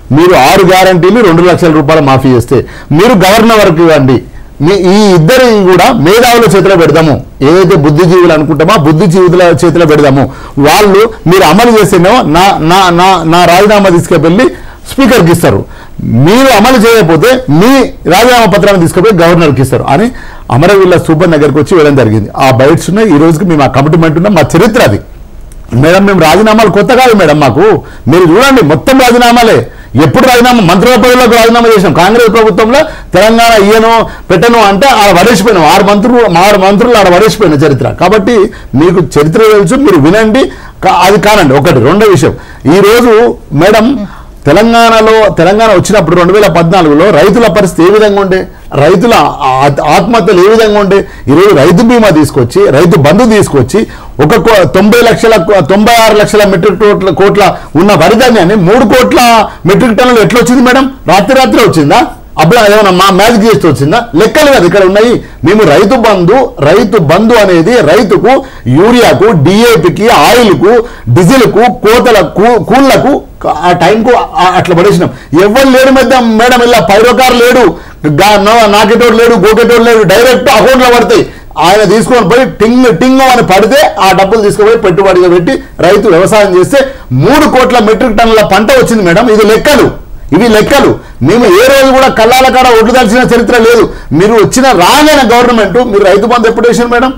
మీరు ఆరు గ్యారంటీలు రెండు లక్షల రూపాయలు మాఫీ చేస్తే మీరు గవర్నర్ వరకు ఇవ్వండి మీ ఈ ఇద్దరి కూడా మేధావుల చేతిలో పెడదాము ఏదైతే బుద్ధిజీవులు అనుకుంటామో ఆ బుద్ధిజీవుల చేతిలో పెడదాము వాళ్ళు మీరు అమలు చేసేమో నా నా నా నా రాజీనామా తీసుకెళ్ళి స్పీకర్కి ఇస్తారు మీరు అమలు చేయకపోతే మీ రాజీనామా పత్రాన్ని తీసుకుపోయి గవర్నర్కి ఇస్తారు అని అమరవీళ్ళ సూపర్ దగ్గరికి వచ్చి వెళ్ళడం జరిగింది ఆ బైట్స్ ఉన్నాయి ఈ రోజుకి మేము ఆ కమిట్మెంట్ ఉన్నాం మా చరిత్ర అది మేడం మేము రాజీనామాలు కొత్త కాదు మేడం మాకు మీరు చూడండి మొత్తం రాజీనామాలే ఎప్పుడు రాజీనామా మంత్రుల పదవులకు రాజీనామా చేసాం కాంగ్రెస్ ప్రభుత్వంలో తెలంగాణ ఇయ్యను పెట్టను అంటే ఆడ వడేసిపోయినాం ఆరు మంత్రులు ఆరు మంత్రులు ఆడ వడేసిపోయిన చరిత్ర కాబట్టి మీకు చరిత్ర తెలుసు మీరు వినండి కా- అది కానండి ఒకటి రెండో విషయం ఈ రోజు మేడం తెలంగాణలో తెలంగాణ వచ్చినప్పుడు రెండు వేల పద్నాలుగులో రైతుల పరిస్థితి ఏ విధంగా ఉండే రైతుల ఆ- ఆత్మహత్యలు ఏ విధంగా ఉండే ఈరోజు రైతు బీమా తీసుకొచ్చి రైతు బంధు తీసుకొచ్చి ఒక కో- తొంభై లక్షల తొంభై ఆరు లక్షల మెట్రిక్ కోట్ల కోట్ల ఉన్న వరి ధాన్యాన్ని మూడు కోట్ల మెట్రిక్ టన్నులు ఎట్లా వచ్చింది మేడం రాత్రి రాత్రి వచ్చిందా అప్పుడు ఏమన్నా మా మ్యాజిక్ చేస్తూ వచ్చిందా లెక్కలు కదా ఇక్కడ ఉన్నాయి మేము రైతు బంధు రైతు బంధు అనేది రైతుకు యూరియాకు డిఏపికి ఆయిల్కు డీజిల్కు కోతలకు కూళ్లకు ఆ టైంకు ఆ- అట్లా పడేసినాం ఎవరు లేడు మధ్య మేడం ఇలా పైరోకారు లేడు గా- నా- నాకేటోడు లేడు గోకేటోడు లేడు డైరెక్ట్ అకౌంట్లో పడతాయి ఆయన తీసుకొని పోయి టింగ్ టింగ్ అని పడితే ఆ డబ్బులు తీసుకుపోయి పెట్టుబడిగా పెట్టి రైతు వ్యవసాయం చేస్తే మూడు కోట్ల మెట్రిక్ టన్నుల పంట వచ్చింది మేడం ఇది లెక్కలు ఇవి లెక్కలు మేము ఏ రోజు కూడా కళ్ళాల కాడ ఒడ్లు దాల్చిన చరిత్ర లేదు మీరు వచ్చిన రాగానే గవర్నమెంట్ మీరు రైతు బంధు ఎప్పుడు వేసారు మేడం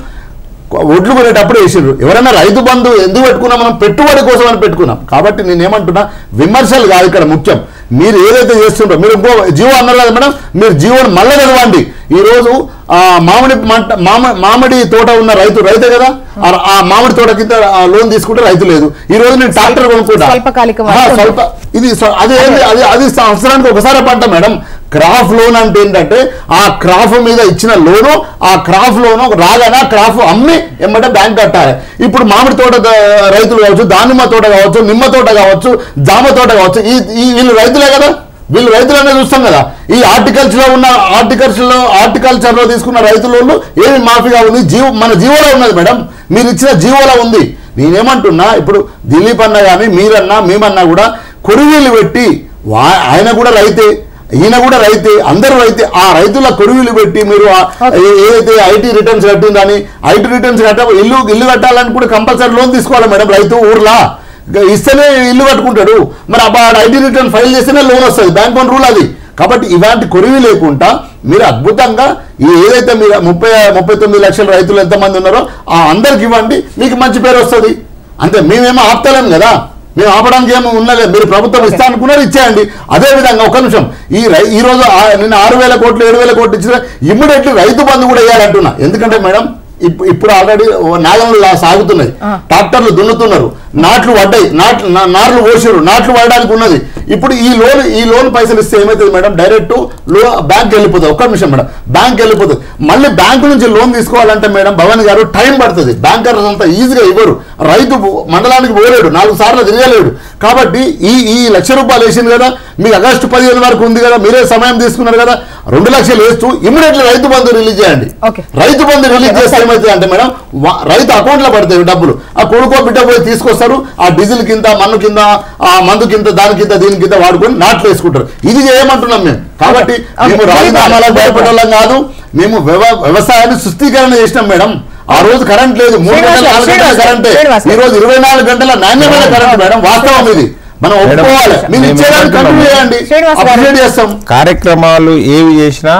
ఒడ్లు కొనేటప్పుడు వేసిండ్రు ఎవరైనా రైతు బంధు ఎందుకు పెట్టుకున్నాం మనం పెట్టుబడి కోసం అని పెట్టుకున్నాం కాబట్టి నేను ఏమంటున్నా విమర్శలు కాదు ఇక్కడ ముఖ్యం మీరు ఏదైతే చేస్తుండ్రో మీరు ఇంకో జీవో అన్నారు కదా మేడం మీరు జీవోని మళ్ళీ చదవండి ఈ రోజు ఆ మామిడి మంట మామ- మామిడి తోట ఉన్న రైతు రైతే కదా ఆ- ఆ మామిడి తోట కింద ఆ లోన్ తీసుకుంటే రైతు లేదు ఈ రోజు నేను ట్రాక్టర్ కొనుక్కుంటా స్వల్పకాలిక ఆ, వరకు స్వల్ప ఇది స్వ- అది ఏంది అది అది సంవత్సరానికి ఒకసారి పంట మేడం క్రాఫ్ లోన్ అంటే ఏంటంటే ఆ క్రాఫ్ మీద ఇచ్చిన లోను ఆ క్రాఫ్ లోను రాగానే ఆ క్రాఫ్ అమ్మి ఎమ్మటే బ్యాంక్ కట్టాలి ఇప్పుడు మామిడి తోట ద- రైతులు కావచ్చు దానిమ్మ తోట కావచ్చు నిమ్మ తోట కావచ్చు జామ తోట కావచ్చు ఈ ఈ- వీళ్ళు రైతులే కదా వీళ్ళు రైతులనే చూస్తాం కదా ఈ హార్టికల్చర్ లో ఉన్న హార్టికల్చర్ లో హార్టికల్చర్ లో తీసుకున్న రైతులలో ఏమి మాఫీగా ఉంది జీవ మన జీవోలో ఉన్నది మేడం మీరు ఇచ్చిన జీవోలో ఉంది నేనేమంటున్నా ఇప్పుడు దిలీప్ అన్న కానీ మీరన్నా మేమన్నా కూడా కొరివీలు పెట్టి వా- ఆయన కూడా రైతే ఈయన కూడా రైతే అందరూ రైతే ఆ రైతుల కొరివీలు పెట్టి మీరు ఆ- ఏ- ఏదైతే ఐటీ రిటర్న్స్ కట్టిందని ఐటీ రిటర్న్స్ కట్ట ఇల్లు ఇల్లు కట్టాలని కూడా కంపల్సరీ లోన్ తీసుకోవాలి మేడం రైతు ఊర్లా ఇక ఇస్తేనే ఇల్లు కట్టుకుంటాడు మరి అబ్బా ఐటీ రిటర్న్ ఫైల్ చేస్తేనే లోన్ వస్తుంది బ్యాంక్ లోన్ రూల్ అది కాబట్టి ఇలాంటి కొరివి లేకుండా మీరు అద్భుతంగా ఈ ఏదైతే మీరు ముప్పై ముప్పై తొమ్మిది లక్షల రైతులు ఎంతమంది ఉన్నారో ఆ అందరికి ఇవ్వండి మీకు మంచి పేరు వస్తుంది అంతే మేమేమో ఆపుతలేం కదా మేము ఆపడానికి ఏమో ఉన్నలేదు మీరు ప్రభుత్వం ఇస్తా అనుకున్నారు ఇచ్చేయండి అదే విధంగా ఒక నిమిషం ఈ రై ఈ రోజు ఆ- నిన్న ఆరు వేల కోట్లు ఏడు వేల కోట్లు ఇచ్చిన ఇమ్మీడియట్లీ రైతు బంధు కూడా వేయాలంటున్నా ఎందుకంటే మేడం ఇప్పు- ఇప్పుడు ఆల్రెడీ నాగంలు లా- సాగుతున్నాయి ట్రాక్టర్లు దున్నుతున్నారు నాట్లు పడ్డాయి నాట్లు నా- నార్లు పోసారు నాట్లు పడడానికి ఉన్నది ఇప్పుడు ఈ లోన్ ఈ లోన్ పైసలు ఇస్తే ఏమవుతుంది మేడం డైరెక్ట్ లో బ్యాంక్ వెళ్ళిపోతుంది ఒక్క నిమిషం మేడం బ్యాంక్ వెళ్ళిపోతుంది మళ్ళీ బ్యాంకు నుంచి లోన్ తీసుకోవాలంటే మేడం భవన్ గారు టైం పడుతుంది బ్యాంకర్స్ అంతా ఈజీగా ఇవ్వరు రైతు మండలానికి పోలేడు నాలుగు సార్లు తిరగలేడు కాబట్టి ఈ ఈ లక్ష రూపాయలు వేసింది కదా మీకు ఆగస్టు పదిహేను వరకు ఉంది కదా మీరే సమయం తీసుకున్నారు కదా రెండు లక్షలు వేస్తూ ఇమ్మీడియట్లీ రైతు బంధు రిలీజ్ చేయండి Okay. రైతు బంధు రిలీజ్ చేస్తే ఏమవుతుంది అంటే మేడం వా- రైతు అకౌంట్ లో పడతాయి డబ్బులు ఆ కొడుకో బిడ్డ పోయి తీసుకొస్తారు ఆ డీజిల్ కింద మన్ను కింద ఆ మందు కింద దాని కింద దీని కింద వాడుకొని నాట్లు వేసుకుంటారు ఇది చేయమంటున్నాం మేము కాబట్టి Okay. మేము రాజీనామాలకు భయపడాలం కాదు మేము వ్యవ- వ్యవసాయాన్ని సుస్థీకరణ చేసినాం మేడం ఆ రోజు కరెంట్ లేదు మూడు శ్రీనివాస్ గంటల గారు, నాలుగు గంటల శ్రీనివాస్ గారు, కరెంటే శ్రీనివాస్ గారు. ఈ రోజు ఇరవై నాలుగు గంటల నాణ్యమైన కరెంట్ మేడం వాస్తవం ఇది మనం మేడం, ఒప్పుకోవాలి మీరు మేము ఇచ్చేదాన్ని ఏమంటున్నాము? కంటిన్యూ చేయండి శ్రీనివాస్ గారు. అప్డేట్ చేస్తాం కార్యక్రమాలు ఏవి చేసినా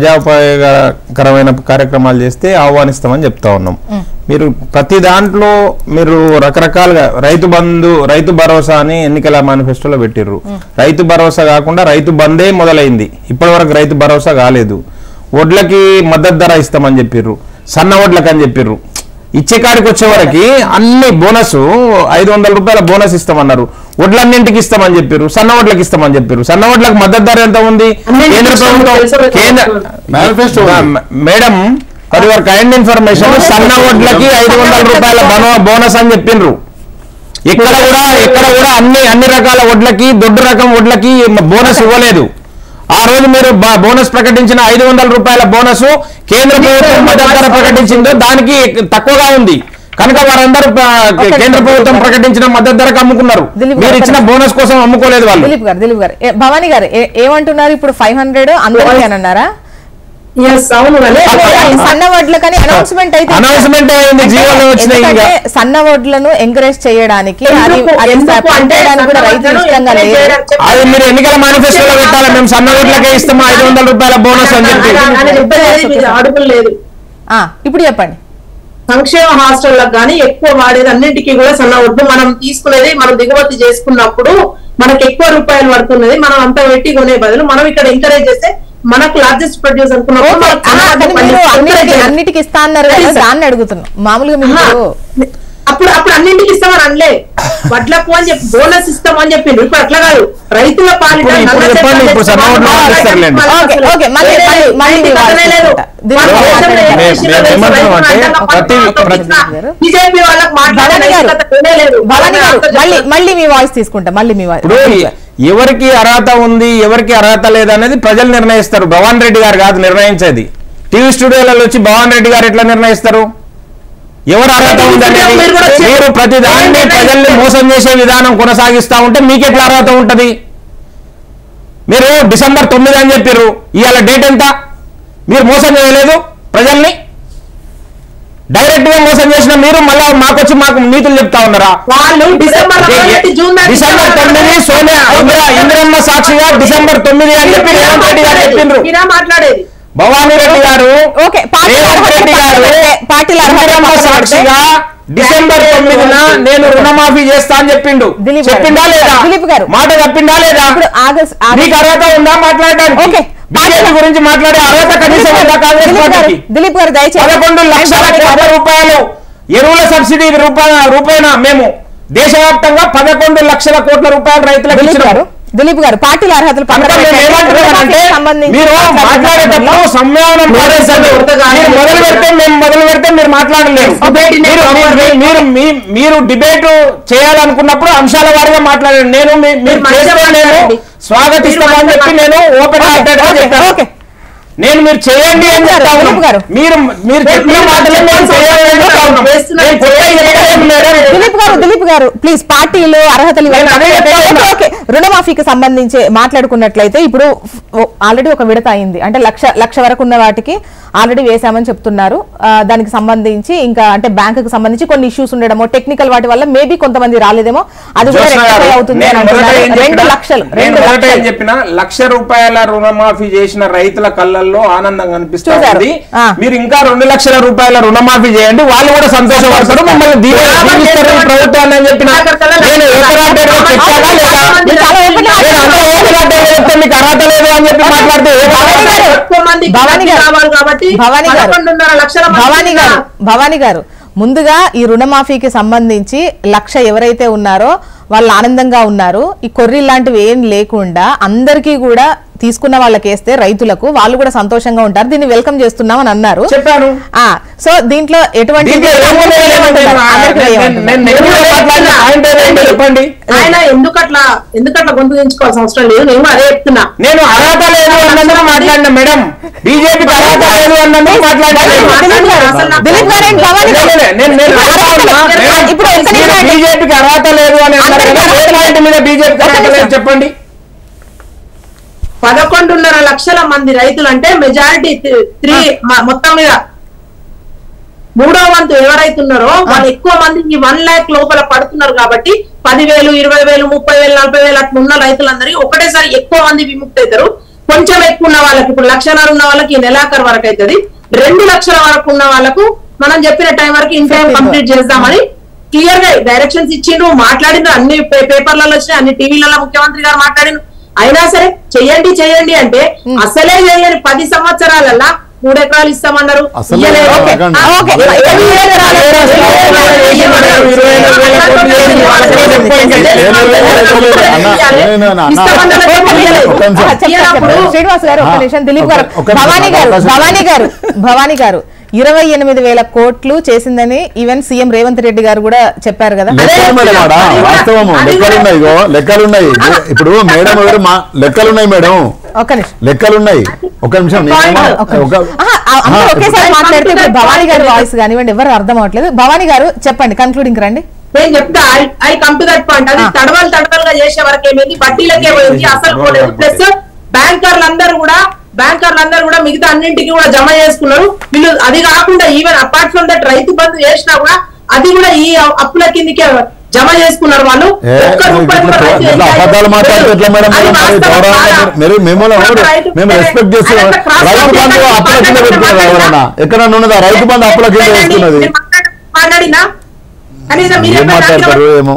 ప్రజాపయోగకరమైన కార్యక్రమాలు చేస్తే ఆహ్వానిస్తామని చెప్తా ఉన్నాం మీరు ప్రతి దాంట్లో మీరు రకరకాలుగా రైతు బంధు రైతు భరోసా అని ఎన్నికల మేనిఫెస్టోలో పెట్టిర్రు రైతు భరోసా కాకుండా రైతు బందే మొదలైంది ఇప్పటి వరకు రైతు భరోసా కాలేదు వడ్లకి మద్దతు ధర ఇస్తామని చెప్పిర్రు సన్న వడ్లకు అని చెప్పిర్రు ఇచ్చే కాడికి వచ్చే వరకు అన్ని బోనస్ ఐదు వందల రూపాయల బోనస్ ఇస్తామన్నారు వడ్లన్నింటికి ఇస్తామని చెప్పారు సన్న వడ్లకి ఇస్తామని చెప్పారు సన్న వడ్లకు మద్దతు ధర ఎంత ఉంది అన్నింటికి కేంద్ర ఇస్తామని ప్రభుత్వం తెలుసా? కేంద్ర మేనిఫెస్టో మ- madam for your kind information సన్న వడ్లకి ఐదు వందల రూపాయల బనో- బోనస్ అని చెప్పిండ్రు ఇక్కడ కూడా ఇక్కడ కూడా అన్ని అన్ని రకాల వడ్లకి దొడ్డు రకం వడ్లకి బోనస్ ఇవ్వలేదు ఆ రోజు మీరు బ- బోనస్ ప్రకటించిన ఐదు వందల రూపాయల బోనస్ కేంద్ర ప్రభుత్వం మద్దతు ధర ప్రకటించిందో దానికి తక్కువగా ఉంది కనుక వారందరూ ఆ, ఒక్క కేంద్ర నిమిషం, ప్రభుత్వం దిలీప్ గారు. ప్రకటించిన మద్దతు ధరకు అమ్ముకున్నారు దిలీప్ మీరు గారు, ఇచ్చిన ఒక్క బోనస్ కోసం అమ్ముకోలేదు వాళ్ళు దిలీప్ గారు దిలీప్ గారు ఏ- భవానీ గారు ఏ- ఏమంటున్నారు ఇప్పుడు ఫైవ్ హండ్రెడ్ అందరికీ అని అన్నారా ఎస్ అవును కానీ ఈ సన్న వడ్లకని అనౌన్స్మెంట్ అయితే అనౌన్స్మెంట్ అయింది జీవోలో వచ్చినాయి ఇంకా ఎందుకంటే సన్న వడ్లను ఎంకరేజ్ చేయడానికి అది ఎందుకు- అది ఎందుకు అంటే పంటేయడానికి కూడా రైతులు సన్నవడ్లను ఇష్టంగా ఎంకరేజ్ లేదు చేయడానికి చెప్పి- అది మీరు ఎన్నికల మేనిఫెస్టోలో పెట్టాలి మేము సన్న ఓట్లకే ఇస్తాము ఐదు వందల రూపాయల బోనస్ అని చెప్పి ఆయన- ఆయన చెప్పేది ఇది అడుగులు లేదు ఆ, ఇప్పుడు చెప్పండి సంక్షేమ హాస్టళ్లకు కానీ ఎక్కువ వాడేది అన్నింటికి కూడా సన్న వడ్డు మనం తీసుకునేది మనం దిగుమతి చేసుకున్నప్పుడు మనకి ఎక్కువ రూపాయలు పడుతున్నది మనం అంతా పెట్టి కొనే బదులు మనం ఇక్కడ ఎంకరేజ్ చేస్తే మనకు లార్జెస్ట్ ప్రొడ్యూస్ అనుకున్నప్పుడు ఓకే, మనకు ఆ, సన్న వడ్డు కానీ మీరు పండిస్తే అన్నిటికి encourage చేయాలి. అన్నిటికి ఇస్తా అన్నారు కదా అది సార్. దాన్ని అడుగుతున్నాం మామూలుగా ఆహా. మీరు అప్పుడు అప్పుడు అన్నింటికి ఇస్తామని అనలే వడ్లకు అని చెప్పి బోనస్ ఇస్తామని చెప్పిండు ఇప్పుడు అట్లా కాదు రైతుల పాలిట ఇప్పుడు- ఇప్పుడు నల్ల చెప్పండి, చట్టాలు ఇప్పుడు సన్న తెచ్చుకోవాలి. వడ్లు రైతులకు ఇస్తారులేండి. మళ్ళీ ఓకే, అసలు ఓకే, మళ్ళీ- వేరే మళ్ళీ- మళ్ళీ రైతు వాళ్ళు కథనే లేదు. తీసుకుంటా. దీని మన గురించి దేశంలో ఏ మాట్లాడండి. దేశంలో మేము- మేము రైతు ఏమంటున్నాం అంటే రైతుల ప్రతి- పట్ల ప్రతి- ఇచ్చినా బీజేపీ వాళ్ళకి మాట్లాడే భవానీ గారు రైతు కథ వినే లేదు. భవానీ గారు వాళ్ళని మళ్ళీ అర్థం మళ్ళీ మీ వాయిస్ తీసుకుంటా మళ్ళీ మీ వాయిస్ ఇప్పుడు ఎవరికి అర్హత ఉంది ఎవరికి అర్హత లేదనేది ప్రజలు నిర్ణయిస్తారు భవాన్ రెడ్డి గారు కాదు నిర్ణయించేది టీవీ స్టూడియోలలో వచ్చి భవాన్ రెడ్డి గారు ఎట్లా నిర్ణయిస్తారు ఎవరు అర్హత ఉంది అనేది మీరు కూడా చెప్పండి. మీరు ప్రతి దాన్ని ప్రజల్ని మోసం చేసే విధానం కొనసాగిస్తా ఉంటే మీకు ఎట్లా అర్హత ఉంటది మీరు డిసెంబర్ తొమ్మిది అని చెప్పారు ఇవాళ డేట్ ఎంత మీరు మోసం చేయలేదు ప్రజల్ని డైరెక్ట్ గా మోసం చేసిన మీరు మళ్ళా మాకొచ్చి మాకు నీతులు చెప్తా ఉన్నారా వాళ్ళు డిసెంబర్ లో మొదలుపెట్టి జూన్ దాకా డిసెంబర్ తొమ్మిది సోనియా ఇందిరా ఇందిరమ్మ సాక్షిగా డిసెంబర్ తొమ్మిది అని చెప్పి మీరా రేవంత్ రెడ్డి గారు మాట్లాడేది. చెప్పిండ్రు మీరా మాట్లాడేది భవానీ రెడ్డి గారు ఓకే పార్టీల రేవంత్ అర్హత రెడ్డి పక్కన గారు పెడితే, పార్టీల అర్హత ఇందిరమ్మ పక్కన పెడితే, సాక్షిగా డిసెంబర్ తొమ్మిదిన నేను రుణమాఫీ చేస్తా అని చెప్పిండు దిలీప్ గారు, చెప్పిండా లేదా దిలీప్ గారు. మాట తప్పిండా లేదా ఇప్పుడు ఆగస్ట్ నీకు అర్హత ఉందా మాట్లాడడానికి ఓకే. బీజేపీ గురించి మాట్లాడే అర్హత కనీసం ఉందా కాంగ్రెస్ దిలీప్ గారు పార్టీకి దిలీప్ గారు దయచేసి పదకొండు లక్షల కోట్ల రూపాయలు ఎరువుల సబ్సిడీ రూపాయ రూపాయన మేము దేశవ్యాప్తంగా పదకొండు లక్షల కోట్ల రూపాయలు రైతులకు దిలీప్ గారు ఇచ్చినాం దిలీప్ గారు పార్టీల అర్హతలు పక్కన కనుక మేము పెట్టండి. ఏమంటున్నామంటే సంబంధించి మీరు మాట్లాడేటప్పుడు సంయమనం పాటించండి. మీరు మొదలు పెడితే మేము మొదలు పెడితే మీరు మాట్లాడలేరు Debate ని మీరు- cover మీరు- మీరు మీ- మీరు డిబేట్ చేయాలనుకున్నప్పుడు అంశాల వారిగా మాట్లాడండి నేను మీ- మీరు మీరు చేస్తే మంచిగా నేను మాట్లాడండి. స్వాగతిస్తామని చెప్పి నేను ఓపెన్ హార్టెడ్ గా ఓకే, చెప్పాను ఓకే. నేను మీరు చేయండి అని దిలీప్ గారు, చెప్తా ఉన్నాం. దిలీప్ గారు. మీరు మీరు చెప్పిన మీరు మాటలే మేము చేయాలి అని చెప్తా ఉన్నాం. చేస్తున్నారు. నేను కొత్తగా చెప్పలేదు మేడం. దిలీప్ గారు దిలీప్ గారు ప్లీజ్ పార్టీలు అర్హతలు ఇవన్నీ నేను అదే పక్కన పెట్టి, చెప్తున్నా. Okay, okay. రుణమాఫీకి సంబంధించి మాట్లాడుకున్నట్లయితే ఇప్పుడు ఆల్రెడీ ఒక విడత అయింది అంటే లక్ష లక్ష వరకు ఉన్న వాటికి ఆల్రెడీ వేశామని చెప్తున్నారు ఆ, దానికి సంబంధించి ఇంకా అంటే బ్యాంకుకి సంబంధించి కొన్ని ఇష్యూస్ ఉండడమో టెక్నికల్ వాటి వల్ల మేబీ కొంతమంది రాలేదేమో అది కూడా జోష్న rectify గారు, అవుతుంది నేను అని మొదట అంటున్నారు. ఏం రెండు చెప్పినా- లక్షలు నేను రెండు మొదట ఏం లక్షలు చెప్పిన లక్ష రూపాయల రుణమాఫీ చేసిన రైతుల కళ్ళల్లో ఆనందం కనిపిస్తుంది చూశారు. ఆ. మీరు ఇంకా రెండు లక్షల రూపాయల రుణమాఫీ చేయండి వాళ్ళు కూడా సంతోషపడతారు మమ్మల్ని దీవెన దీవిస్తారు ఈ ప్రభుత్వాన్ని అని చెప్పిన నేను ఏకరాటేరుగా చెప్పానా లేదా మీరు చాలా open గా నేను అంతా ఏకరాటేరుగా చెప్తే మీకు అర్హత లేదు అని చెప్పి మాట్లాడితే ఏ భవానీ గారు, ఎక్కువ మంది భవానీ గారు. కావాలి కాబట్టి భవానీ గారు. పదకొండున్నర లక్షల మంది భవానీ గారు ఉన్నారు. భవానీ గారు ముందుగా ఈ రుణమాఫీకి సంబంధించి లక్ష ఎవరైతే ఉన్నారో వాళ్ళు ఆనందంగా ఉన్నారు ఈ కొర్రీ లాంటివి ఏం లేకుండా అందరికీ కూడా తీసుకున్న వాళ్ళకి వేస్తే రైతులకు వాళ్ళు కూడా సంతోషంగా ఉంటారు దీన్ని వెల్కమ్ చేస్తున్నాం అని అన్నారు చెప్పాను ఆ సో దీంట్లో ఎటువంటి దీంట్లో ఏమో లేదు, నేను- అందరికీ నేను- ఏమంటున్నారు? నేను నెగిటివ్ గా మాట్లాడిన పాయింట్ ఏదైందో చెప్పండి ఆయన ఎందుకట్లా ఎందుకట్లా గొంతు దించుకోవాల్సిన అవసరం లేదు నేను అదే చెప్తున్నా నేను అర్హత లేదు అన్నందుకు మాట్లాడిన మేడం బీజేపీకి అర్హత లేదు అన్నందుకు మాట్లాడాను దిలీప్ గారు, దిలీప్ గారు ఏంటి భవానీ గారు? లేదు, లేదు, నేను నేను ఇప్పుడు అడుగుతా అర్హత ఉన్నా. లేదు. నేను- ఇప్పుడు ఒక్క మీరు నిమిషం. బీజేపీకి అర్హత లేదు అని అన్నారు అందరికీ కదా, ఏ అర్హత పాయింట్ మీద బీజేపీకి ఒక్క అర్హత లేదు నిమిషం. చెప్పండి పదకొండున్నర లక్షల మంది రైతులు అంటే మెజారిటీ త్రీ మొత్తం మీద మూడో వంతు ఎవరైతే ఉన్నారో వాళ్ళు ఎక్కువ మంది ఈ వన్ ల్యాక్ లోపల పడుతున్నారు కాబట్టి పదివేలు ఇరవై వేలు ముప్పై వేలు నలభై వేలు అట్లా ఉన్న రైతులందరికీ ఒకటేసారి ఎక్కువ మంది విముక్తి అవుతారు కొంచెం ఎక్కువ ఉన్న వాళ్ళకి ఇప్పుడు లక్షన్నర ఉన్న వాళ్ళకి ఈ నెలాఖరు వరకు అవుతుంది రెండు లక్షల వరకు ఉన్న వాళ్ళకు మనం చెప్పిన టైం వరకు ఇన్ టైం కంప్లీట్ చేద్దామని క్లియర్ గా డైరెక్షన్స్ ఇచ్చిండ్రు మాట్లాడిండ్రు అన్ని పే- పేపర్లలో వచ్చినాయి అన్ని టీవీలలో ముఖ్యమంత్రి గారు మాట్లాడిండ్రు అయినా సరే చెయ్యండి చెయ్యండి అంటే అసలే చేయని పది సంవత్సరాలల్లా మూడు ఎకరాలు ఇస్తామన్నారు అసలే ఇయ్యలేదు. ఓకే. ఆ, ఓకే. ఇరవై ఐదు ఎకరాలు ఏ రాష్ట్రంలో ఇరవై ఐదు చేసి ఎకరాలు ఇరవై ఐదు వేల కోట్లు చేసి వాళ్ళకి చెప్పు ఇంకా. ఇస్తామన్నారు, ఇయ్యలేదు. ఒక్క నిమిషం. ఆ, చెప్తాను, ఇయ్యనప్పుడు చెప్తాను. శ్రీనివాస్ గారు ఒక్క ఆ, నిమిషం దిలీప్ ఒక్క- గారు ఒక్క నిమిషం, భవానీ గారు అవకాశం భవానీ ఇవ్వండి. గారు భవానీ గారు ఇరవై ఎనిమిది వేల కోట్లు చేసిందని ఈవెన్ సీఎం రేవంత్ రెడ్డి గారు కూడా చెప్పారు కదా లెక్కలు మేడం ఆడ అది కూడా- వాస్తవము అది లెక్కలు కూడా- ఉన్నాయి ఇగో లెక్కలు ఉన్నాయి ఇప్పుడు మేడం ఎవరు మా లెక్కలు ఉన్నాయి మేడం ఒక్క నిమిషం లెక్కలు ఉన్నాయి ఒక నిమిషం నేను Point. ఏమన్నా- ఒక్క నిమిషం. ఒక- ఆహా, ఆ- అందరూ ఆహా, ఒకేసారి ఇప్పుడు- మాట్లాడితే ఇప్పుడు భవానీ గారి Point. వాయిస్ కానివ్వండి ఎవరు అర్థం అవ్వట్లేదు భవానీ గారు చెప్పండి కన్క్లూడింగ్ రండి నేను చెప్తా I come to that point అది ఆ. తడవలు తడవలుగా చేసే వరకు ఏమైంది వడ్డీలకే పోయింది అసలు పోలేదు ప్లస్ బ్యాంకర్లందరూ కూడా బ్యాంకర్లందరూ కూడా మిగతా అన్నింటికి కూడా జమ చేసుకున్నారు వీళ్ళు అది కాకుండా ఈవెన్ అపార్ట్ ఫ్రమ్ దట్ రైతు బంధు చేసినా కూడా అది కూడా ఈ అప్పుల కిందకే జమ చేసుకున్నారు వాళ్ళు ఏ, ఒక్క మీరు రూపాయి ఇట్లా కూడా రైతు ఇట్లా ఎంజాయ్ అబద్ధాలు మాట్లాడితే ఎట్లా మేడం అది మీరు మరి వాస్తవం గౌరవంగా కాదా? మీరు మిమ్మల్ని ఎవరు రైతు మేము రైతు రెస్పెక్ట్ చేస్తున్నాం అదంతా cross రైతు బంధు మాట్లాడండి. అప్పుల కింద పెట్టుకున్నారు ఎవరన్నా ఎక్కడ ఉన్నదా రైతు బంధు అప్పుల కింద మాట్లాడండి. వేసుకున్నది మీరు మాట్లాడ- మాట్లాడినా కనీసం మీరు ఏం ఎప్పుడైనా మాట్లాడతారు ఏమో.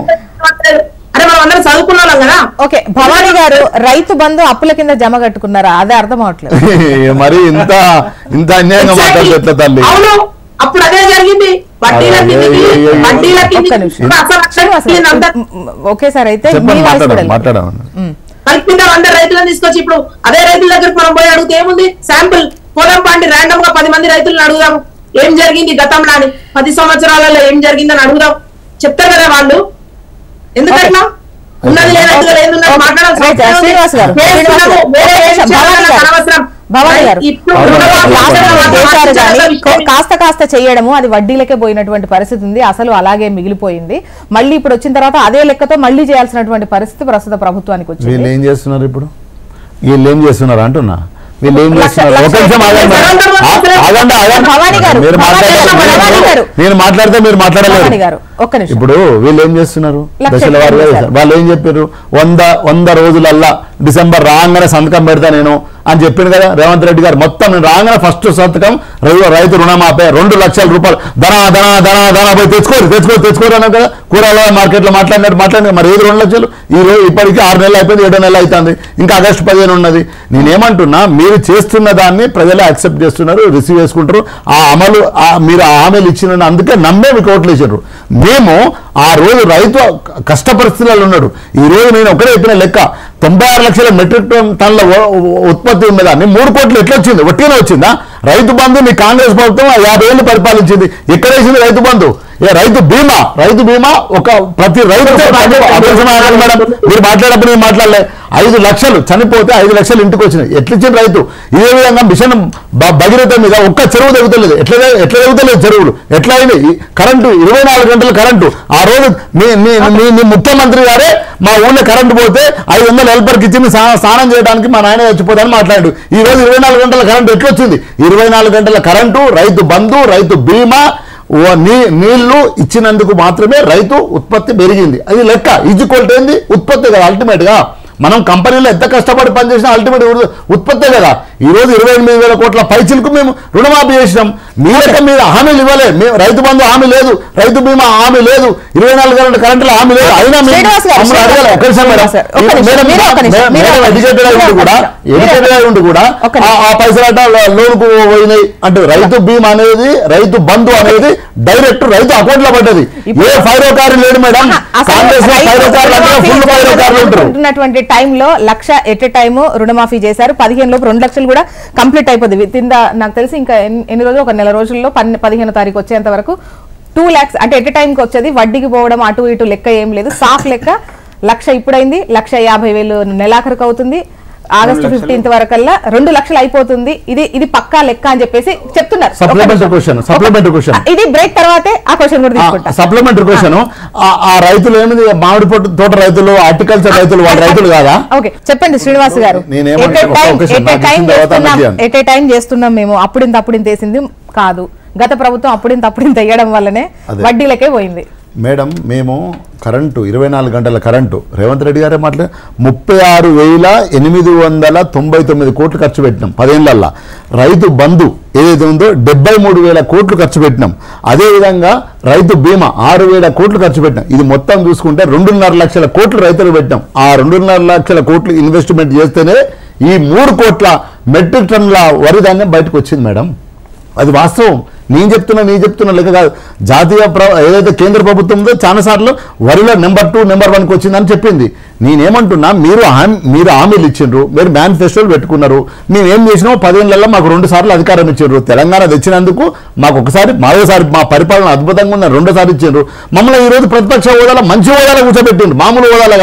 అరే మనం అందరం చదువుకున్న వాళ్ళం కదా ఓకే భవానీ గారు రైతు బంధు అప్పుల కింద జమ కట్టుకున్నారా అదే అర్థం అవట్లేదు మరి ఇంత ఇంత అన్యాయంగా మాట్లాడితే ఎట్లా తల్లి అవును అప్పుడు అదే జరిగింది వడ్డీల అయ్యో, కిందకి అయ్యో, అయ్యో. వడ్డీల ఒక్క కిందకి నిమిషం అసలు శ్రీనివాస్ అసలు గారు, అంతా మ్, మ్, ఒకేసారి అయితే మీ చెప్పండి వాయిస్ కూడా మాట్లాడండి వెళ్ళింది. మాట్లాడమని మ్. కల్పిందాం అందరు రైతులను తీసుకొచ్చి ఇప్పుడు అదే రైతుల దగ్గర మనం పోయి అడిగితే ఏముంది శాంపుల్ పొలం పండి ర్యాండమ్ గా పది మంది రైతులను అడుగుదాం ఏం జరిగింది గతంలో అని పది సంవత్సరాలలో ఏం జరిగిందని అడుగుదాం చెప్తారు కదా వాళ్ళు ఎందుకట్లా ఉన్నది లేదు రైతులు లేదు ఉన్నది మాట్లాడాల్సిన రైట్, అవసరం ఉంది. శ్రీనివాస్ గారు, వేస్తున్నాము, శ్రీనివాస్ వేరే గారు, ఏం చేయాలో భవానీ నాకు గారు, అనవసరం. భవానీ గారు, ఇప్పుడు అవును, రుణమాఫీ అవును, రాష్ట్రంలో అవును. చేశారు కానీ మార్చాల్సిన విషయం. కాస్త కాస్త చేయడము అది వడ్డీలకే పోయినటువంటి పరిస్థితి ఉంది అసలు అలాగే మిగిలిపోయింది మళ్ళీ ఇప్పుడు వచ్చిన తర్వాత అదే లెక్కతో మళ్ళీ చేయాల్సినటువంటి పరిస్థితి ప్రస్తుత ప్రభుత్వానికి వీళ్ళు వచ్చింది ఏం చేస్తున్నారు ఇప్పుడు వీళ్ళు ఏం చేస్తున్నారు అంటున్నా వీళ్ళు ఏం లక్ష- చేస్తున్నారు ఒక లక్ష- నిమిషం ఆగండి మేడం. ఆ- ఆగండి ఆగండి భవానీ గారు, మీరు భవానీ మాట్లాడారు గారు, భవానీ గారు. నేను మాట్లాడితే మీరు భవానీ మాట్లాడలేరు గారు ఒక్క నిమిషం ఇప్పుడు వీళ్ళు ఏం చేస్తున్నారు లక్ష దశల వారీగా ఎకరాలు చేస్తారు. వాళ్ళు ఏం చెప్పారు వంద వంద రోజులల్లా డిసెంబర్ రాగానే సంతకం పెడతా నేను అని చెప్పిండు కదా రేవంత్ రెడ్డి గారు మొత్తం నేను రాగానే ఫస్ట్ సంతకం రై- రైతు రుణమాపే రెండు లక్షల రూపాయలు ధన ధన ధన ధన పోయి తెచ్చుకోరు తెచ్చుకోరు తెచ్చుకోరు అన్నారు కదా కూరలో మార్కెట్లో మాట్లాడినట్టు మాట్లాడిన మరి ఏది రెండు లక్షలు ఈ రోజు ఇప్పటికీ ఆరు నెలలు అయిపోయింది ఏడో నెలలు అవుతుంది ఇంకా ఆగస్టు పదిహేను ఉన్నది నేనేమంటున్నా మీరు చేస్తున్న దాన్ని ప్రజలు యాక్సెప్ట్ చేస్తున్నారు రిసీవ్ చేసుకుంటారు ఆ అమలు ఆ మీరు ఆ హామీలు ఇచ్చిన అందుకే నమ్మే మీకు ఓట్లు వేసారు మేము ఆ రోజు రైతు కష్ట పరిస్థితులలో ఉన్నాడు ఈ రోజు నేను ఒకటే చెప్పిన లెక్క తొంభై ఆరు లక్షల మెట్రిక్ టన్ టన్ల ఉ- ఉ- ఉత్పత్తి ఉన్నదాన్ని మూడు కోట్లు ఎట్లా వచ్చింది ఒట్టిగానే వచ్చిందా రైతు బంధు మీ కాంగ్రెస్ ప్రభుత్వం ఆ యాభై ఏళ్ళు పరిపాలించింది ఎక్కడ వేసింది రైతు బంధు ఏ రైతు బీమా రైతు బీమా ఒక ప్రతి రైతు అభ్యర్థన ఆగాలి మేడం మీరు మాట్లాడప్పుడు నేను మాట్లాడలే ఐదు లక్షలు చనిపోతే ఐదు లక్షలు ఇంటికి వచ్చినాయి ఎట్లా ఇచ్చిన రైతు ఇదే విధంగా మిషన్ భ- భగీరథ మీద ఒక్క చెరువు తెగుతలేదు ఎట్లా ఎట్లా తెగుతలేదు చెరువులు ఎట్లా అయినాయి ఈ కరెంటు ఇరవై నాలుగు గంటల కరెంటు ఆ రోజు మీ మీ మీ మీ ముఖ్యమంత్రి గారే మా ఊళ్ళో కరెంటు పోతే ఐదు వందల హెల్పర్కి ఇచ్చి మీ స్నా- స్నానం చేయడానికి మా నాయన చచ్చిపోతానని మాట్లాడు ఈ రోజు ఇరవై నాలుగు గంటల కరెంటు ఎట్లా వచ్చింది ఇరవై నాలుగు గంటల కరెంటు రైతు బంధు రైతు బీమా ఓ నీ నీళ్లు ఇచ్చినందుకు మాత్రమే రైతు ఉత్పత్తి పెరిగింది అది లెక్క ఈజ్వల్ ఏంది ఉత్పత్తి కదా అల్టిమేట్ గా మనం కంపెనీలో ఎంత కష్టపడి పనిచేసినా అల్టిమేట్ ఉత్పత్తే కదా ఈ రోజు ఇరవై ఎనిమిది వేల కోట్ల పైచిలకు మేము రుణమాఫీ చేసినాం మీ లెక్క మీరు హామీలు ఇవ్వలే మేము రైతు బంధు హామీ లేదు రైతు బీమా హామీ లేదు ఇరవై నాలుగు గంటల కరెంట్లో హామీ లేదు అయినా మేము శ్రీనివాస్ గారు, మమ్మల్ని అడగాలి. ఒక్క నిమిషం మేడం. శ్రీనివాస్ గారు, ఒక్క నిమిషం, మేడం, మీరే ఒక్క నిమిషం, మేడం, మీరే ఒక్క నిమిషం, ఎడ్యుకేటెడ్ అయి ఉండి కూడా మీరే ఒక్క ఎడ్యుకేటెడ్ అయి ఉండి కూడా ఒక్క ఆ- ఆ పైసలట లోన్ కు పోయినాయి అంటే రైతు బీమా అనేది రైతు బంధు అనేది డైరెక్ట్ రైతు అకౌంట్ లో పడ్డది ఏ ఫైరోకారు లేడు మేడం కాంగ్రెస్ లో ఫైరోకారులు అంటే ఫుల్ ఫైరోకారులు ఉంటారు ఉంటున్నటువంటి టైంలో లక్ష ఎట్ టైమ్ రుణమాఫీ చేశారు పదిహేను లోపు రెండు లక్షలు కూడా కంప్లీట్ అయిపోద్ది విత్ ఇన్ ద నాకు తెలిసి ఇంకా ఎన్ని- ఎన్ని రోజులు ఒక నెల రోజుల్లో పన్నె పదిహేను తారీఖు వచ్చేంత వరకు టూ ల్యాక్స్ అంటే ఎట్ టైంకి వచ్చేది వడ్డీకి పోవడం అటు ఇటు లెక్క ఏం లేదు సాఫ్ లెక్క లక్ష ఇప్పుడైంది లక్ష యాభై వేలు నెలాఖరికి అవుతుంది ఆగస్టు ఫిఫ్టీన్త్ వరకల్లా రెండు లక్షలు అయిపోతుంది ఇది ఇది పక్కా లెక్క అని చెప్పేసి చెప్తున్నారు Supplementary question, supplementary question. ఇది బ్రేక్ తర్వాతే ఆ క్వశ్చన్ కూడా తీసుకుంటా సప్లిమెంటరీ క్వశ్చన్ ఆ రైతులు ఏమిది మామిడి పొట్టు తోట రైతులు హార్టికల్చర్ రైతులు వాళ్ళ రైతులు కాదా ఓకే చెప్పండి శ్రీనివాస్ గారు నేనేమంటే ఎట్ ఏ ఒక్క టైం అవకాశం ఎట్ ఏ నాకు టైం ఇచ్చిన తర్వాత చేస్తున్నాం మధ్యాహ్నం. ఎట్ ఏ టైం చేస్తున్నాం మేము అప్పుడింత అప్పుడింత వేసింది కాదు గత ప్రభుత్వం అప్పుడింత అప్పుడింత వేయడం వల్లనే అదే. వడ్డీలకే పోయింది మేడం మేము కరెంటు ఇరవై నాలుగు గంటల కరెంటు రేవంత్ రెడ్డి గారే మాట్లాడి ముప్పై ఆరు వేల ఎనిమిది వందల తొంభై తొమ్మిది కోట్లు ఖర్చు పెట్టినాం పదేళ్లల్లా రైతు బంధు ఏదైతే ఉందో డెబ్బై మూడు వేల కోట్లు ఖర్చు పెట్టినాం అదేవిధంగా రైతు బీమా ఆరు వేల కోట్లు ఖర్చు పెట్టినాం ఇది మొత్తం చూసుకుంటే రెండున్నర లక్షల కోట్లు రైతులు పెట్టినాం ఆ రెండున్నర లక్షల కోట్లు ఇన్వెస్ట్మెంట్ చేస్తేనే ఈ మూడు కోట్ల మెట్రిక్ టన్నుల వరి ధాన్యం బయటకు వచ్చింది మేడం అది వాస్తవం నేను చెప్తున్నా నేను చెప్తున్నా లెక్క కాదు జాతీయ ప్ర ఏదైతే కేంద్ర ప్రభుత్వం ఉందో చాలా సార్లు వరిలో నెంబర్ టూ నెంబర్ వన్కి వచ్చిందని చెప్పింది నేనేమంటున్నా మీరు హామీ మీరు హామీలు ఇచ్చిండ్రు మీరు మేనిఫెస్టోలు పెట్టుకున్నారు మేము ఏం చేసినామో పదేళ్లలో మాకు రెండు సార్లు అధికారం ఇచ్చిండ్రు తెలంగాణ తెచ్చినందుకు మాకు ఒకసారి మరోసారి మా పరిపాలన అద్భుతంగా ఉన్న రెండోసారి ఇచ్చిండ్రు మమ్మల్ని ఈ రోజు ప్రతిపక్ష హోదాలో మంచి హోదాలో కూర్చోబెట్టిండ్రు మామూలు హోదాలో కాదు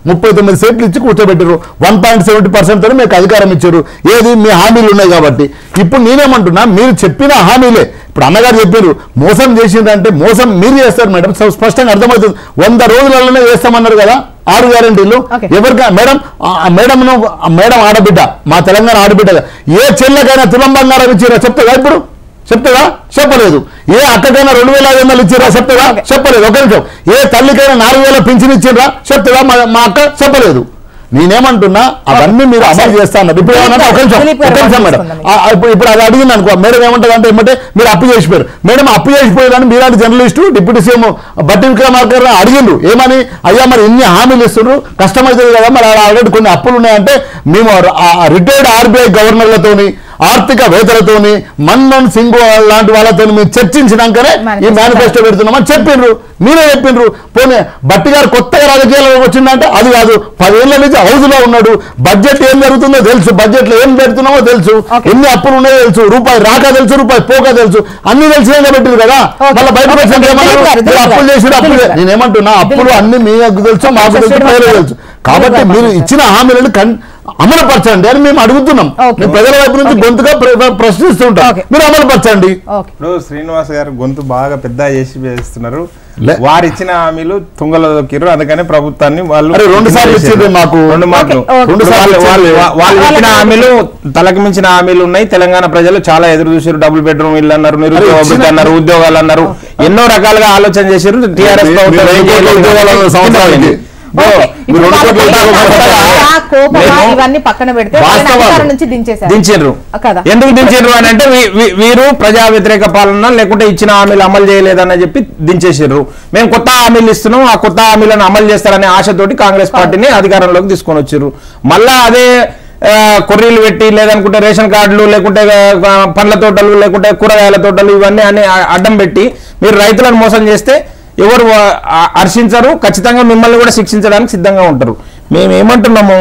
ముప్పై తొమ్మిది సీట్లు ఇచ్చి కూర్చోబెట్టారు వన్ పాయింట్ సెవెంటీ పర్సెంట్ తో మీకు అధికారం ఇచ్చారు ఏది మీ హామీలు ఉన్నాయి కాబట్టి ఇప్పుడు నేనేమంటున్నా మీరు చెప్పిన హామీలే ఇప్పుడు అన్నగారు చెప్పారు మోసం చేసిందంటే మోసం మీరు చేస్తారు మేడం సో స్పష్టంగా అర్థమవుతుంది వంద రోజులలోనే చేస్తామన్నారు కదా ఆరు గ్యారంటీలు Okay. ఎవరికైనా మేడం ఆ మేడం మేడం ఆడబిడ్డ మా తెలంగాణ ఆడబిడ్డ ఏ చెల్లెకైనా తులం బంగారం ఇచ్చిరా చెప్తారా ఇప్పుడు చెప్తారా చెప్పలేదు ఏ అక్కకైనా రెండు వేల ఐదు వందలు ఇచ్చిరా చెప్తారా చెప్పలేదు ఒక నిమిషం ఏ తల్లికైనా నాలుగు వేల పింఛన్ ఇచ్చిరా చెప్తారా మా- మా అక్క చెప్పలేదు నేనేమంటున్నా అవన్నీ మీరు అమలు చేస్తా అన్నారు ఇప్పుడు ఏమన్నా ఒక నిమిషం దిలీప్ గారు ఒక నిమిషం మేడం మాట్లాడుకుందాం. ఆ, ఇప్పుడు ఇప్పుడు అది అడిగింది అనుకో మేడం ఏమంటుంది అంటే ఏమంటే మీరు అప్పు చేసిపోయారు మేడం అప్పు చేసిపోయారని మీలాంటి జర్నలిస్టు డిప్యూటీ సీఎం బట్టి విక్రమార్క గారు అడిగిండ్రు ఏమని అయ్యా మరి ఇన్ని హామీలు ఇస్తున్నారు కష్టమవుతుంది కదా మరి ఆల్రెడీ కొన్ని అప్పులు ఉన్నాయంటే మేము రిటైర్డ్ ఆర్బీఐ గవర్నర్లతోని ఆర్థిక వేత్తలతోని మన్మోహన్ సింగ్ లాంటి వాళ్ళతో మేము చర్చించినాకనే ఈ Manifesto మేనిఫెస్టో పెడుతున్నామని చెప్పిండ్రు మీరే చెప్పిండ్రు పోనీ బట్టి గారు కొత్తగా రాజకీయాల్లో వచ్చిందంటే అది కాదు పదేళ్ల నుంచి హౌస్ లో ఉన్నాడు బడ్జెట్ ఏం జరుగుతుందో తెలుసు బడ్జెట్ లో ఏం పెడుతున్నామో తెలుసు Okay. ఎన్ని అప్పులు ఉన్నాయో తెలుసు రూపాయి రాక తెలుసు రూపాయి పోక తెలుసు అన్ని తెలిసినాక పెట్టింది కదా Okay. మళ్ళీ బయటకు Okay. వచ్చినట్టు ఏమన్నారు? దిలీప్ గారు, మీరు దిలీప్ అప్పులు గారు. చేసిన అప్పులు దిలీప్ గారు. నేనేమంటున్నా అప్పులు దిలీప్ అన్ని మీకు తెలుసు మాకు తెలుసు శ్రీనివాస్ ప్రజలకు గారు. తెలుసు కాబట్టి దిలీప్ గారు మీరు మాట్లాడారు. ఇచ్చిన హామీలను కన్ అమలుపరచండి అని మేము అడుగుతున్నాం Okay. మేము ప్రజల వైపు నుంచి Okay. గొంతుగా ప్ర- ప్రశ్నిస్తుంటాం Okay. మీరు అమలుపరచండి ఓకే ఇప్పుడు శ్రీనివాస్ గారు గొంతు బాగా పెద్ద చేసి వేస్తున్నారు లే. వారు ఇచ్చిన హామీలు తుంగలో దొక్కిర్రు అందుకనే ప్రభుత్వాన్ని వాళ్ళు అరే, రెండు సార్లు ఇచ్చిండ్రు మాకు. రెండు మాటలు ఓకే, ఓకే. రెండు సార్లు ఇచ్చిండ్రు. వాళ్ళు వా- వాళ్ళు వాళ్ళకి ఇచ్చిన హామీలు తలకు మించిన హామీలు ఉన్నాయి తెలంగాణ ప్రజలు చాలా ఎదురు చూసారు డబుల్ బెడ్రూమ్ ఇల్లు అన్నారు నిరుద్యోగ అరే, భృతి ఇచ్చిన- అన్నారు ఉద్యోగాలు అన్నారు ఎన్నో రకాలుగా ఆలోచన చేశారు టీఆర్ఎస్ మీ- ప్రభుత్వం మీరు ఏం రెండు కోట్ల చేయలేదు. ఉద్యోగాలు సంవత్సరానికి. ఓకే. ఇప్పుడు రెండు వాళ్ళ కోట్ల కోపమా, ఉద్యోగాలు కోపమా, మేము- ఇవన్నీ పక్కన పెడితే వాళ్ళని వాస్తవాలు. అధికారం నుంచి దించేశారు దించిండ్రు కదా ఎందుకు దించిండ్రు అని అంటే వీ- వీ- వీరు ప్రజా వ్యతిరేక పాలన లేకుంటే ఇచ్చిన హామీలు అమలు చేయలేదని చెప్పి దించేసారు మేము కొత్త హామీలు ఇస్తున్నాం ఆ కొత్త హామీలను అమలు చేస్తారనే ఆశతోటి కాంగ్రెస్ పార్టీని అధికారంలోకి తీసుకొని వచ్చారు మళ్ళా అదే ఆ, కొర్రీలు పెట్టి లేదనుకుంటే రేషన్ కార్డులు లేకుంటే ఆ, పండ్ల తోటలు లేకుంటే కూరగాయల తోటలు ఇవన్నీ అన్ని ఆ- అడ్డం పెట్టి మీరు రైతులను మోసం చేస్తే ఎవరు ఆ- ఆ- హర్షించరు ఖచ్చితంగా మిమ్మల్ని కూడా శిక్షించడానికి సిద్ధంగా ఉంటారు మేము ఏమంటున్నాము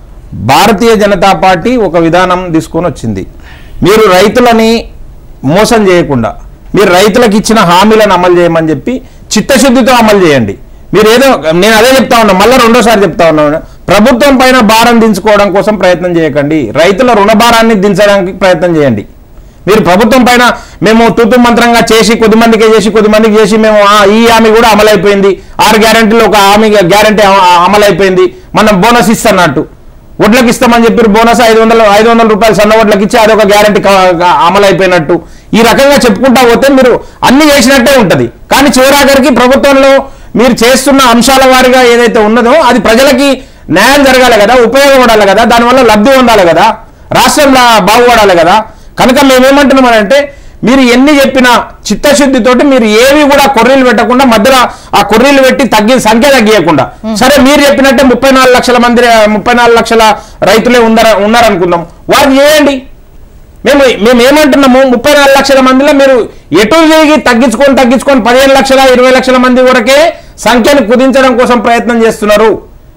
భారతీయ జనతా పార్టీ ఒక విధానం తీసుకొని వచ్చింది మీరు రైతులని మోసం చేయకుండా మీరు రైతులకు ఇచ్చిన హామీలను అమలు చేయమని చెప్పి చిత్తశుద్ధితో అమలు చేయండి మీరు ఏదో నేను అదే చెప్తా ఉన్నా మళ్ళీ రెండోసారి చెప్తా ఉన్నాను ప్రభుత్వం పైన భారం దించుకోవడం కోసం ప్రయత్నం చేయకండి రైతుల రుణ భారాన్ని దించడానికి ప్రయత్నం చేయండి మీరు ప్రభుత్వం పైన మేము తూతు మంత్రంగా చేసి కొద్ది మందికే చేసి కొద్ది మందికి చేసి మేము ఆ, ఈ హామీ కూడా అమలైపోయింది ఆరు గ్యారంటీలు ఒక హామీ గ్యారంటీ అమలైపోయింది మనం బోనస్ ఇస్తున్నట్టు వడ్లకు ఇస్తామని చెప్పి బోనస్ ఐదు వందల ఐదు వందల రూపాయలు సన్న వడ్లకు ఇచ్చి అదొక గ్యారంటీ అమలైపోయినట్టు ఈ రకంగా చెప్పుకుంటా పోతే మీరు అన్ని చేసినట్టే ఉంటది కానీ చివరాఖరికి ప్రభుత్వంలో మీరు చేస్తున్న అంశాల వారిగా ఏదైతే ఉన్నదో అది ప్రజలకి న్యాయం జరగాలి కదా ఉపయోగపడాలి కదా దానివల్ల లబ్ధి పొందాలి కదా రాష్ట్రంలో బాగుపడాలి కదా కనుక మేమేమంటున్నామనంటే మీరు ఎన్ని చెప్పినా చిత్తశుద్ధితోటి మీరు ఏవి కూడా కొర్రీలు పెట్టకుండా మధ్యలో ఆ కొర్రీలు పెట్టి తగ్గి సంఖ్య తగ్గియకుండా సరే మీరు చెప్పినట్టే ముప్పై నాలుగు లక్షల మంది ముప్పై నాలుగు లక్షల రైతులే ఉన్నార ఉన్నారనుకుందాం వారిని చేయండి మేము మేము ఏమంటున్నాము ముప్పై నాలుగు లక్షల మందిలో మీరు ఎటు తిరిగి తగ్గించుకొని తగ్గించుకొని పదిహేను లక్షల ఇరవై లక్షల మంది వరకే సంఖ్యను కుదించడం కోసం ప్రయత్నం చేస్తున్నారు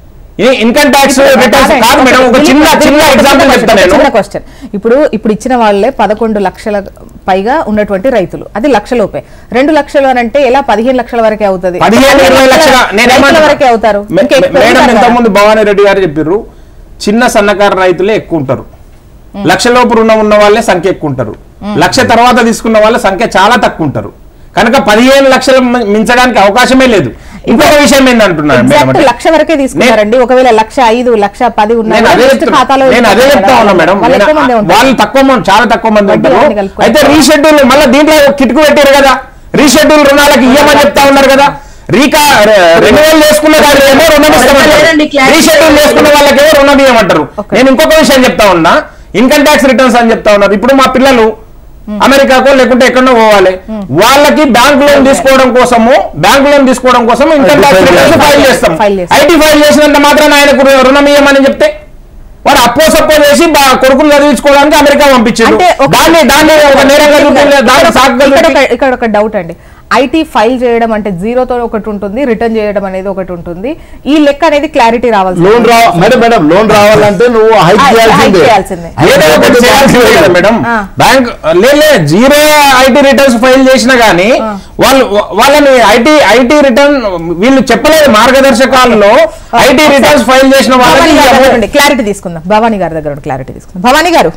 ఈ ఇన్కమ్ ట్యాక్స్ రిటర్న్స్ కాదు మేడం ఒక చిన్న చిన్న ఎగ్జాంపుల్ చెప్తాను నేను చిన్న క్వశ్చన్ ఇప్పుడు ఇప్పుడు ఇచ్చిన వాళ్ళే పదకొండు లక్షల పైగా ఉన్నటువంటి రైతులు అది లక్షలోపే రెండు లక్షలు అని అంటే ఎలా పదిహేను లక్షల వరకే అవుతుంది పదిహేను ఇరవై లక్షల నేను రైతుల వరకే అవుతారు మే- ఇంకా ఎక్కువ మేడం అవుతారు కదా? ఇంతకుముందు భవానీ రెడ్డి గారు చెప్పారు చిన్న సన్నకారు రైతులే ఎక్కువ ఉంటారు లక్ష లోపు రుణం ఉన్న వాళ్ళే సంఖ్య ఎక్కువ ఉంటారు లక్ష తర్వాత తీసుకున్న వాళ్ళ సంఖ్య చాలా తక్కువ ఉంటారు కనుక పదిహేను లక్షలు మి- మించడానికి అవకాశమే లేదు ఇంకొక విషయం ఏంటంటున్నాను మేడం ఎగ్జాక్ట్ అంటే- లక్ష వరకే తీసుకున్నారండి ఒకవేళ లక్ష ఐదు లక్ష పది ఉన్నా నేను కూడా అదే నెక్స్ట్ చెప్తున్నా. ఖాతాలో నేను అదే వేస్తారు చెప్తా కదా. ఉన్నా మేడం వాళ్ళు నేను ఎక్కువ మందే ఆ- ఉంటారు. వాళ్ళు తక్కువ మంది చాలా తక్కువ మంది వడ్డీ ఉంటారు అన్ని కలుపుకొని. అయితే రీషెడ్యూల్ మళ్ళీ దీంట్లో కిటుకు పెట్టారు కదా రీషెడ్యూల్ రుణాలకు ఇయ్యమని చెప్తా ఉన్నారు కదా రీకా రెన్యువల్ చేసుకున్న వాళ్ళకేమో రుణం ఇస్తామంటారు లేదండి, clarity రీషెడ్యూల్ చేసుకున్న వాళ్ళకేమో రుణం ఇవ్వమంటారు Okay. నేను ఇంకొక విషయం చెప్తా ఉన్నా ఇన్కమ్ ట్యాక్స్ రిటర్న్స్ అని చెప్తా ఉన్నారు ఇప్పుడు మా పిల్లలు అమెరికాకో లేకుంటే ఎక్కడో పోవాలి వాళ్ళకి బ్యాంక్ లోన్ తీసుకోవడం కోసము బ్యాంక్ లోన్ తీసుకోవడం కోసం ఇన్కమ్ ట్యాక్స్ రిటర్న్స్ ఫైల్ చేస్తాం File చేస్తాం. ఐటీ ఫైల్ చేసినంత మాత్రాన ఆయనకు రు- రుణం ఇయ్యమని చెప్తే వాడు అప్పో సప్పో చేసి బా- కొడుకులు చదివించుకోవడానికి అమెరికా పంపించారు అంటే ఒక- దాన్ని దాన్ని ఒక నేరంగా చూపించలే దాన్ని సాకుగా ఇక్కడ చూపి- ఒక- ఇక్కడ ఒక డౌట్ అండి ఐటీ ఫైల్ చేయడం అంటే జీరోతో ఒకటి ఉంటుంది రిటర్న్ చేయడం అనేది ఒకటి ఉంటుంది ఈ లెక్క అనేది క్లారిటీ రావాల్సి లోన్ రా మేడం మేడం లోన్ రావాలంటే నువ్వు హైక్ హైక్ చేయాల్సిందే చేయాల్సిందే. ఏదో ఒకటి చేయాల్సిందే కదా మేడం ఆ. బ్యాంక్ లే జీరో ఐటీ రిటర్న్స్ ఫైల్ చేసినా గానీ వాళ్ళు వాళ్ళని ఐటీ ఐటీ రిటర్న్ వీళ్ళు చెప్పలేదు మార్గదర్శకాలలో ఐటీ రిటర్న్స్ ఫైల్ చేసిన వాళ్ళకి భవానీ ఈ గారి దగ్గర amount- ఉండి క్లారిటీ తీసుకుందాం భవానీ గారి దగ్గర క్లారిటీ తీసుకుందాం భవానీ గారు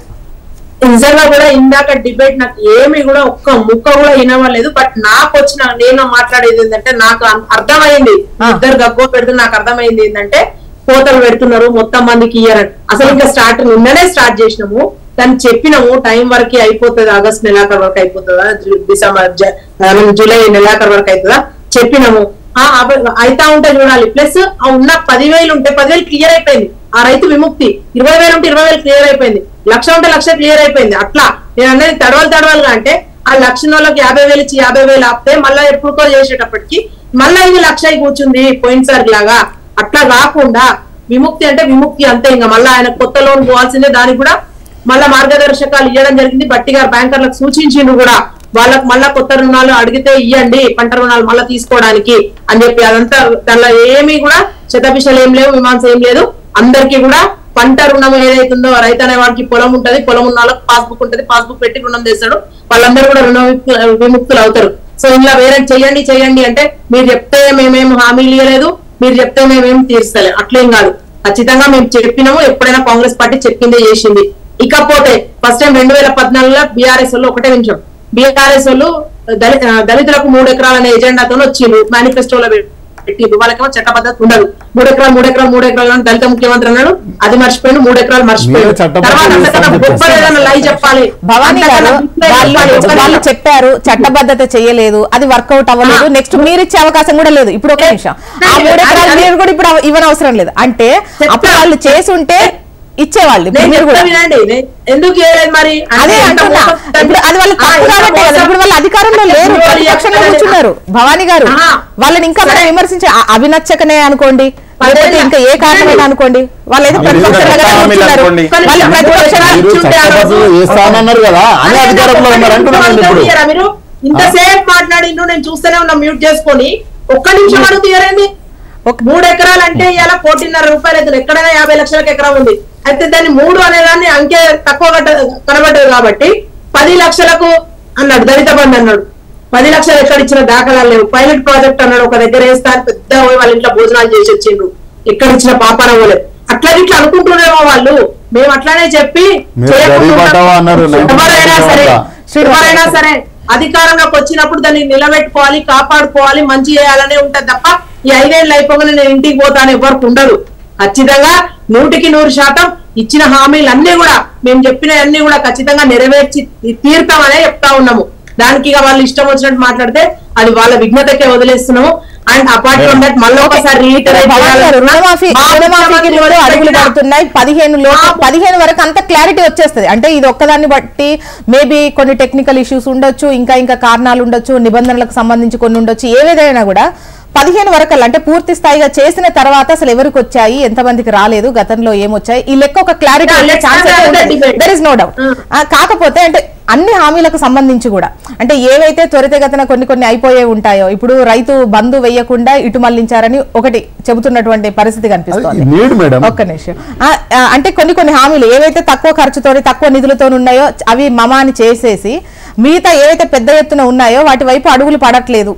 నిజంగా కూడా ఇందాక డిబేట్ నాకు ఏమి కూడా ఒక్క ముక్క కూడా వినవలేదు బట్ నాకు వచ్చిన నేను మాట్లాడేది ఏంటంటే నాకు అన్- అర్థమైంది ఆ. ఇద్దరు గగ్గో పెడుతున్న నాకు అర్థమైంది ఏంటంటే కోతలు పెడుతున్నారు మొత్తం మందికి ఇయ్యరని అసలు ఇంకా స్టార్ట్ నిన్ననే స్టార్ట్ చేసినాము దాన్ని చెప్పినాము టైం వరకు అయిపోతుంది ఆగస్ట్ నెలాఖరు వరకు అయిపోతుందా జూ- డిసెంబర్ జ- ఆ, జూలై నెలాఖరు వరకు అవుతుందా చెప్పినాము ఆ అవ- అయితా ఉంటే చూడాలి ప్లస్ ఆ ఉన్న పదివేలు ఉంటే పదివేలు క్లియర్ అయిపోయింది ఆ రైతు విముక్తి ఇరవై వేలు ఉంటే ఇరవై వేలు క్లియర్ అయిపోయింది లక్ష ఉంటే లక్ష క్లియర్ అయిపోయింది అట్లా నేను అనేది తడవలు తడవలుగా అంటే ఆ లక్ష వాళ్ళకి యాభై వేలు ఇచ్చి యాభై వేలు ఆపితే మళ్ళీ ఎప్పుడుకో చేసేటప్పటికి మళ్ళీ ఇది లక్ష అయి కూర్చుంది పోయినసారి లాగా అట్లా కాకుండా విముక్తి అంటే విముక్తి అంతే ఇంకా మళ్ళీ ఆయన కొత్త లోన్ పోవాల్సిందే దానికి కూడా మళ్ళా మార్గదర్శకాలు ఇవ్వడం జరిగింది బట్టి గారు బ్యాంకర్లకు సూచించిండు కూడా వాళ్ళకి మళ్ళా కొత్త రుణాలు అడిగితే ఇవ్వండి పంట రుణాలు మళ్ళా తీసుకోవడానికి అని చెప్పి అదంతా దానిలో ఏమీ కూడా శతభిషలు ఏం లేవు మీమాంస ఏం లేదు అందరికీ కూడా పంట రుణం ఏదైతుందో రైతు అనే వాడికి పొలం ఉంటది పొలం ఉన్న వాళ్ళకి పాస్బుక్ ఉంటది పాస్బుక్ పెట్టి రుణం చేస్తాడు వాళ్ళందరూ కూడా రుణ విముక్తు- విముక్తులు అవుతారు సో ఇలా వేరే చెయ్యండి చెయ్యండి అంటే మీరు చెప్తే మేమేం హామీలు ఇవ్వలేదు మీరు చెప్తే మేమేం తీర్చలే అట్లేం కాదు ఖచ్చితంగా మేము చెప్పినాము ఎప్పుడైనా కాంగ్రెస్ పార్టీ చెప్పిందే చేసింది ఇకపోతే ఫస్ట్ టైం రెండు వేల పద్నాలుగులో బీఆర్ఎస్ వాళ్ళు ఒకటే నిమిషం బీఆర్ఎస్ వాళ్ళు దళి- ఆ, దళితులకు మూడు ఎకరాలు అనే ఎజెండాతో వచ్చిండ్రు మేనిఫెస్టోలో పెట్టిండ్రు వాళ్ళకేమో చట్టబద్ధత ఉండదు మూడు ఎకరాలు మూడు ఎకరాలు మూడు ఎకరాలు అని దళిత ముఖ్యమంత్రి అన్నాడు అది మర్చిపోయిండు మూడు ఎకరాలు మర్చిపోయాడు మీరే చట్టబద్ధత తర్వాత అంతకన్నా చేస్తామని గొప్ప చెప్పారు. ఏదైనా లై చెప్పాలి భవానీ గారు అంతకన్నా గొప్ప వాళ్ళు చెప్పాలి. వాళ్ళు ఒకవేళ- చెప్పారు చట్టబద్ధత చేయలేదు అది వర్కౌట్ అవ్వలేదు ఆ. నెక్స్ట్ మీరు ఇచ్చే అవకాశం కూడా లేదు ఇప్పుడు ఒక నిమిషం ఆ అది- మూడు ఎకరాలు అది- మీరు కూడా ఇప్పుడు అవ- ఇవ్వనవసరం లేదు అంటే చెప్తా. అప్పుడు వాళ్ళు చేసి ఉంటే ఇచ్చేవాళ్ళు ఇప్పుడు నేను మీరు చెప్తా కూడా వినండి నే- ఎందుకు చేయలేదు మరి అదే అంటే ఎంత అంటున్నా మోసం- ఇప్పుడు అది వాళ్ళు ఆ, తప్పు ఎంత కాబట్టి కదా మోసం- ఇప్పుడు వాళ్ళు అధికారంలో లేరు ఇప్పుడు వాళ్ళు ప్రతిపక్షంగా ఎక్కడ- కూర్చున్నారు భవానీ గారు ఆహా. వాళ్ళని ఇంకా మనం సరే. విమర్శించే అ- అవినచ్చకనే అనుకోండి పదేళ్ళ- లేకపోతే ఇంకా ఏ కారణమైనా అనుకోండి వాళ్ళు అయితే మీరు ప్రతిపక్షంగా చట్ట హామీలు కూర్చున్నారు అనుకోండి. వాళ్ళు ప్రతిపక్షంగా మీరు ఇచ్చుంటే ఆ రోజు- చట్టబద్ధత చేస్తానన్నారు కదా అనే అదే అధికారంలో ఒక్క ఉన్నారు అంటున్నాను నిమిషం ఇప్పుడు అడుగుతారా మీరు ఇంతసేపు మాట్లాడిండు నేను చూస్తూనే ఉన్నా మ్యూట్ చేసుకొని ఒక్క నిమిషం అడుగుతారండి ఒక- మూడు ఎకరాలు అంటే ఇలా కోటిన్నర రూపాయలు అవుతుంది ఎక్కడైనా యాభై లక్షలకు ఎకరం ఉంది అయితే దాన్ని మూడు అనేదాన్ని అంకె తక్కువ కట్ట- కనబడ్డది కాబట్టి పది లక్షలకు అన్నాడు దళిత బంధు అన్నాడు పది లక్షలు ఎక్కడ ఇచ్చిన దాఖలాలు లేవు పైలట్ ప్రాజెక్ట్ అన్నాడు ఒక దగ్గర వేస్తారు పెద్ద పోయి వాళ్ళ ఇంట్లో భోజనాలు చేసి వచ్చిండ్రు ఎక్కడ ఇచ్చిన పాపాన పోలేదు అట్లా ఇట్లా అనుకుంటున్నారేమో వాళ్ళు మేము అట్లానే చెప్పి మీరు చేయకుండా గరీబ్ అంటావా అన్నారు, లైఫ్ ఎవరైనా సరే అంతా. ఎవరైనా సరే అధికారంలోకి వచ్చినప్పుడు దాన్ని నిలబెట్టుకోవాలి కాపాడుకోవాలి మంచి చేయాలనే ఉంటది తప్ప ఈ ఐదేళ్ళు అయిపోగానే నేను ఇంటికి పోతాను ఎవరికి ఉండదు ఖచ్చితంగా నూటికి నూరు శాతం ఇచ్చిన హామీలు అన్ని కూడా మేము చెప్పిన అన్ని కూడా ఖచ్చితంగా నెరవేర్చి తీరుతామనే చెప్తా ఉన్నాము దానికి ఇక వాళ్ళు ఇష్టం వచ్చినట్టు మాట్లాడితే అది వాళ్ళ విఘ్నతకే వదిలేస్తున్నాము అండ్ అపార్ట్ ఫ్రమ్ దట్ మళ్ళీ ఒకసారి reiterate భవానీ గారు, చేయాలనుకున్నా, రుణమాఫీ మా రుణమాఫీకి ముఖ్యమంత్రి కూడా గారు అడుగులు చెప్పిన- పడుతున్నాయి పదిహేను లో ఆ, పదిహేను వరకు అంత క్లారిటీ వచ్చేస్తుంది అంటే ఇది ఒక్కదాన్ని బట్టి మేబీ కొన్ని టెక్నికల్ ఇష్యూస్ ఉండొచ్చు ఇంకా ఇంకా కారణాలు ఉండొచ్చు నిబంధనలకు సంబంధించి కొన్ని ఉండొచ్చు ఏవేదైనా కూడా పదిహేను వరకు అంటే పూర్తి స్థాయిగా చేసిన తర్వాత అసలు ఎవరికి వచ్చాయి ఎంతమందికి రాలేదు గతంలో ఏమొచ్చాయి ఈ లెక్క ఒక clarity Yeah, let's have that debate. There is no doubt Mm. కాకపోతే అంటే అన్ని హామీలకు సంబంధించి కూడా అంటే ఏవైతే త్వరితగతిన కొన్ని కొన్ని అయిపోయే ఉంటాయో ఇప్పుడు రైతు బంధు వేయకుండా ఇటు మళ్లించారని ఒకటి చెబుతున్నటువంటి పరిస్థితి కనిపిస్తోంది నీడ్ మేడం ఒక్క నిమిషం ఆ, ఆ, అంటే కొన్ని కొన్ని హామీలు ఏవైతే తక్కువ ఖర్చుతో తక్కువ నిధులతో ఉన్నాయో అవి మమాని చేసేసి మిగతా ఏవైతే పెద్ద ఎత్తున ఉన్నాయో వాటి వైపు అడుగులు పడట్లేదు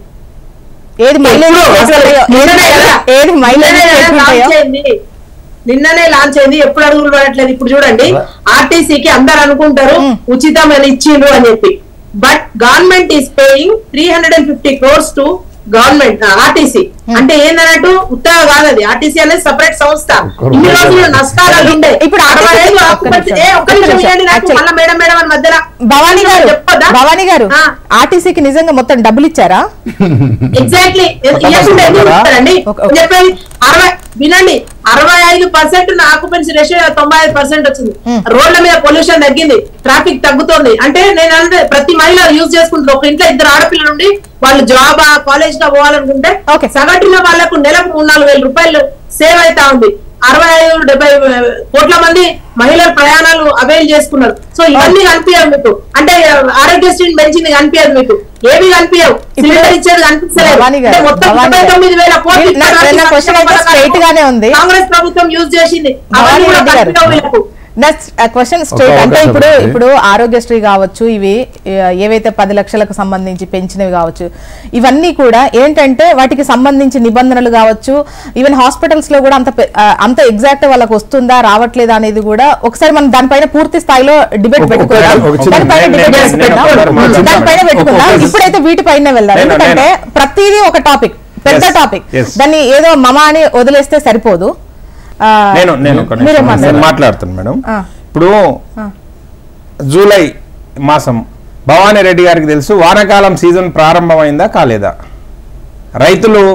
ఏది మైలేజ్ ఎప్పుడు? అసలు ఉంటాయో, నిన్ననే కదా? ఏది మైలేజ్ నిన్ననే కదా ఉంటాయో లాంచ్ అయింది. నిన్ననే లాంచ్ అయింది ఎప్పుడు అడుగులు పడట్లేదు ఇప్పుడు చూడండి ఆర్టీసీకి అందరు అనుకుంటారు ఉచితం అని ఇచ్చిండ్రు అని చెప్పి but government is paying three hundred and fifty crores to government RTC అంటే ఏందన్నట్టు ఉత్తగా కాదు అది ఆర్టీసీ అనేది సపరేట్ సంస్థ ఇన్ని రోజులు నష్టాలు ఉండే ఇప్పుడు అరవై RTC ఐదు ఒక్క ఆకుపచ్చ- నిమిషం, ఏ, ఒక్క ఒక్క నిమిషం నిమిషం. ఇవ్వండి నాకు Actually- మళ్ళా మేడం మేడం అని మధ్యలో భవానీ గారు చెప్పొద్దా? భవానీ గారు ఆ. ఆర్టీసీకి నిజంగా మొత్తం డబ్బులు ఇచ్చారా ఎగ్జాక్ట్లీ పక్కన ఇవ్వకుండా ఎందుకు ఉన్నారా? ఇస్తారండి ఒక- ఒక- చెప్పేది అరవై వినండి అరవై ఐదు పర్సెంట్ ఆక్యుపెన్సీ రేషియో తొంభై ఐదు పర్సెంట్ వచ్చింది రోడ్ల మీద పొల్యూషన్ తగ్గింది ట్రాఫిక్ తగ్గుతోంది అంటే నేను అంటే ప్రతి మహిళ యూజ్ చేసుకుంటారు ఒక ఇంట్లో ఇద్దరు ఆడపిల్లలు ఉండి వాళ్ళు జాబ్ కాలేజ్ గా పోవాలనుకుంటే Okay. సగటున వాళ్ళకు నెలకు మూడు నాలుగు వేల రూపాయలు సేవ్ అవుతా ఉంది అరవై ఐదు డెబ్బై కోట్ల మంది మహిళల ప్రయాణాలు అవైల్ చేసుకున్నారు సో ఇవన్నీ కనిపించవు మీకు అంటే ఆరోగ్యశ్రీని పెంచింది కనిపించదు మీకు ఏవి కనిపించవు సిలిండర్ ఇచ్చేది కనిపించలేదు భవానీ గారు, అంటే మొత్తం భవానీ ముప్పై గారు. తొమ్మిది వేల కోట్లు నా- నా ఇతర question అయితే పథకాలు straight గానే ఉంది. కాంగ్రెస్ ప్రభుత్వం యూజ్ చేసింది భవానీ అవన్నీ కూడా రెడ్డి గారు కనిపించవు వీళ్ళకు నెక్స్ట్ క్వశ్చన్ స్ట్రైట్ అంటే అవకాశం ఇప్పుడు ఉంది. ఇప్పుడు ఆరోగ్యశ్రీ కావచ్చు ఇవి ఆ, ఏవైతే పది లక్షలకు సంబంధించి పెంచినవి కావచ్చు ఇవన్నీ కూడా ఏంటంటే వాటికి సంబంధించి నిబంధనలు కావచ్చు ఈవెన్ హాస్పిటల్స్ లో కూడా అంత పె- ఆ, అంత ఎగ్జాక్ట్ వాళ్ళకి వస్తుందా రావట్లేదా అనేది కూడా ఒకసారి మనం దానిపైన పూర్తి స్థాయిలో డిబేట్ ఒక- పెట్టుకుందాం ఒక చిన్న- దానిపైన నేను- debate నేను- చేసుకుందాం. నేను- నేను- నేను- దానిపైన పెట్టుకుందాం ఒక- ఇప్పుడైతే వీటిపైన వెళ్దాం నేను- ఎందుకంటే ప్రతిదీ ఒక టాపిక్ పెద్ద Yes, టాపిక్ yes. దాన్ని ఏదో మమ అని వదిలేస్తే సరిపోదు ఆ, నేను నేను ఒక మీరే నిమిషం, మాట్లాడండి. నేను మాట్లాడుతాను మేడం ఆ. ఇప్పుడు జూలై మాసం భవానీ రెడ్డి గారికి తెలుసు వానాకాలం సీజన్ ప్రారంభమైందా కాలేదా రైతులు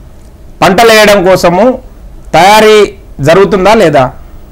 పంటలు వేయడం కోసము తయారీ జరుగుతుందా లేదా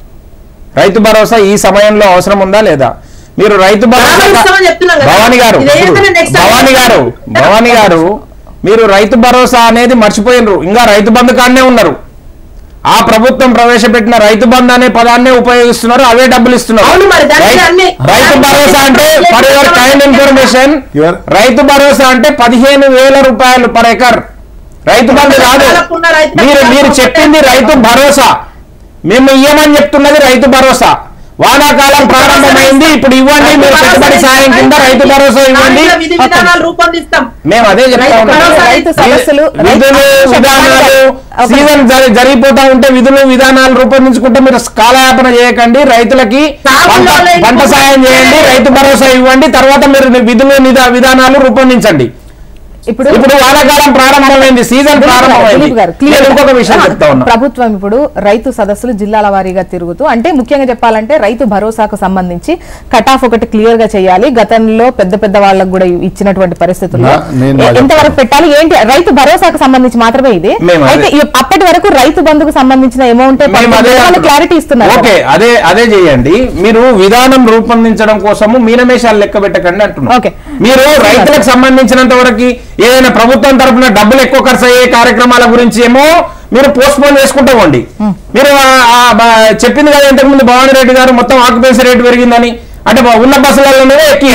రైతు భరోసా ఈ సమయంలో అవసరం ఉందా లేదా మీరు రైతు భరోసా ప్రారంభిస్తామని చెప్తున్నాం కదా. భవానీ గారు ఇది ఏదైనా next time భవానీ గారు భవానీ గారు మీరు రైతు భరోసా అనేది మర్చిపోయినరు ఇంకా రైతు బంధు కాడనే ఉన్నారు ఆ ప్రభుత్వం ప్రవేశపెట్టిన రైతు బంధు అనే పదాన్నే ఉపయోగిస్తున్నారు అవే డబ్బులు ఇస్తున్నారు అవును మరి, దానికి రై- అన్ని- రైతు భరోసా అంటే for your kind information Your- Rythu Bharosa అంటే పదిహేను వేల రూపాయలు పర్ ఎకర్ రైతు బంధు కాదు రైతులకు రైతు మీరు బంధు మీరు కాదు. చెప్పింది రైతు భరోసా మేము ఇయ్యమని చెప్తున్నది రైతు భరోసా వానాకాలం ప్రారంభమైంది ఇప్పుడు ఇవ్వండి మీరు పెట్టుబడి సాయం కింద రైతు భరోసా ఇవ్వండి దాంట్లో విధి విధానాలు రూపొందిస్తాం మేము అదే చెప్తా రైతు ఉన్నాం. భరోసా, రైతు సదస్సులు, విధులు రైతు- విధానాలు ఒక- సీజన్ జరి- జరిగిపోతా ఉంటే విధులు విధానాలు రూపొందించుకుంటే మీరు కాలయాపన చేయకండి రైతులకి సాగులో పంట లేని పంట సాయం చేయండి రైతు భరోసా ఇవ్వండి తర్వాత మీరు విధులు నిదా- విధానాలు రూపొందించండి ఇప్పుడు ఇప్పుడు వానాకాలం ప్రారంభమైంది సీజన్ ప్రారంభమైంది దిలీప్ గారు, clear నేను గా- ఇంకొక విషయం చెప్తా ఉన్నా ప్రభుత్వం ఇప్పుడు రైతు సదస్సులు జిల్లాల వారీగా తిరుగుతూ అంటే ముఖ్యంగా చెప్పాలంటే రైతు భరోసాకు సంబంధించి కట్ ఆఫ్ ఒకటి క్లియర్ గా చేయాలి గతంలో పెద్ద పెద్ద వాళ్ళకు కూడా ఇచ్చినటువంటి పరిస్థితుల్లో నా- నేను ఎ- ఎంతవరకు పెట్టాలి ఏంటి రైతు భరోసాకు సంబంధించి మాత్రమే ఇది మేము అదే- అయితే ఈ- అప్పటి వరకు రైతు బంధుకు సంబంధించిన అమౌంట్ మేము అదే అంటున్నాం. క్లారిటీ ఇస్తున్నారు ఓకే అదే అదే చేయండి మీరు విధానం రూపొందించడం కోసము మీనమేషాలు లెక్క పెట్టకండి అంటున్నాం ఓకే. మీరు రైతులకు సంబంధించినంత వరకు ఏదైనా ప్రభుత్వం తరపున డబ్బులు ఎక్కువ ఖర్చు అయ్యే కార్యక్రమాల గురించి ఏమో మీరు పోస్ట్ పోన్ చేసుకుంటూ పోండి మీరు ఆ- ఆ బ- చెప్పింది కదా ఇంతకు ముందు భవానీ రెడ్డి గారు మొత్తం ఆక్యుపెన్సీ రేట్ పెరిగిందని అంటే బా- ఉన్న బస్సులలో ఎక్కి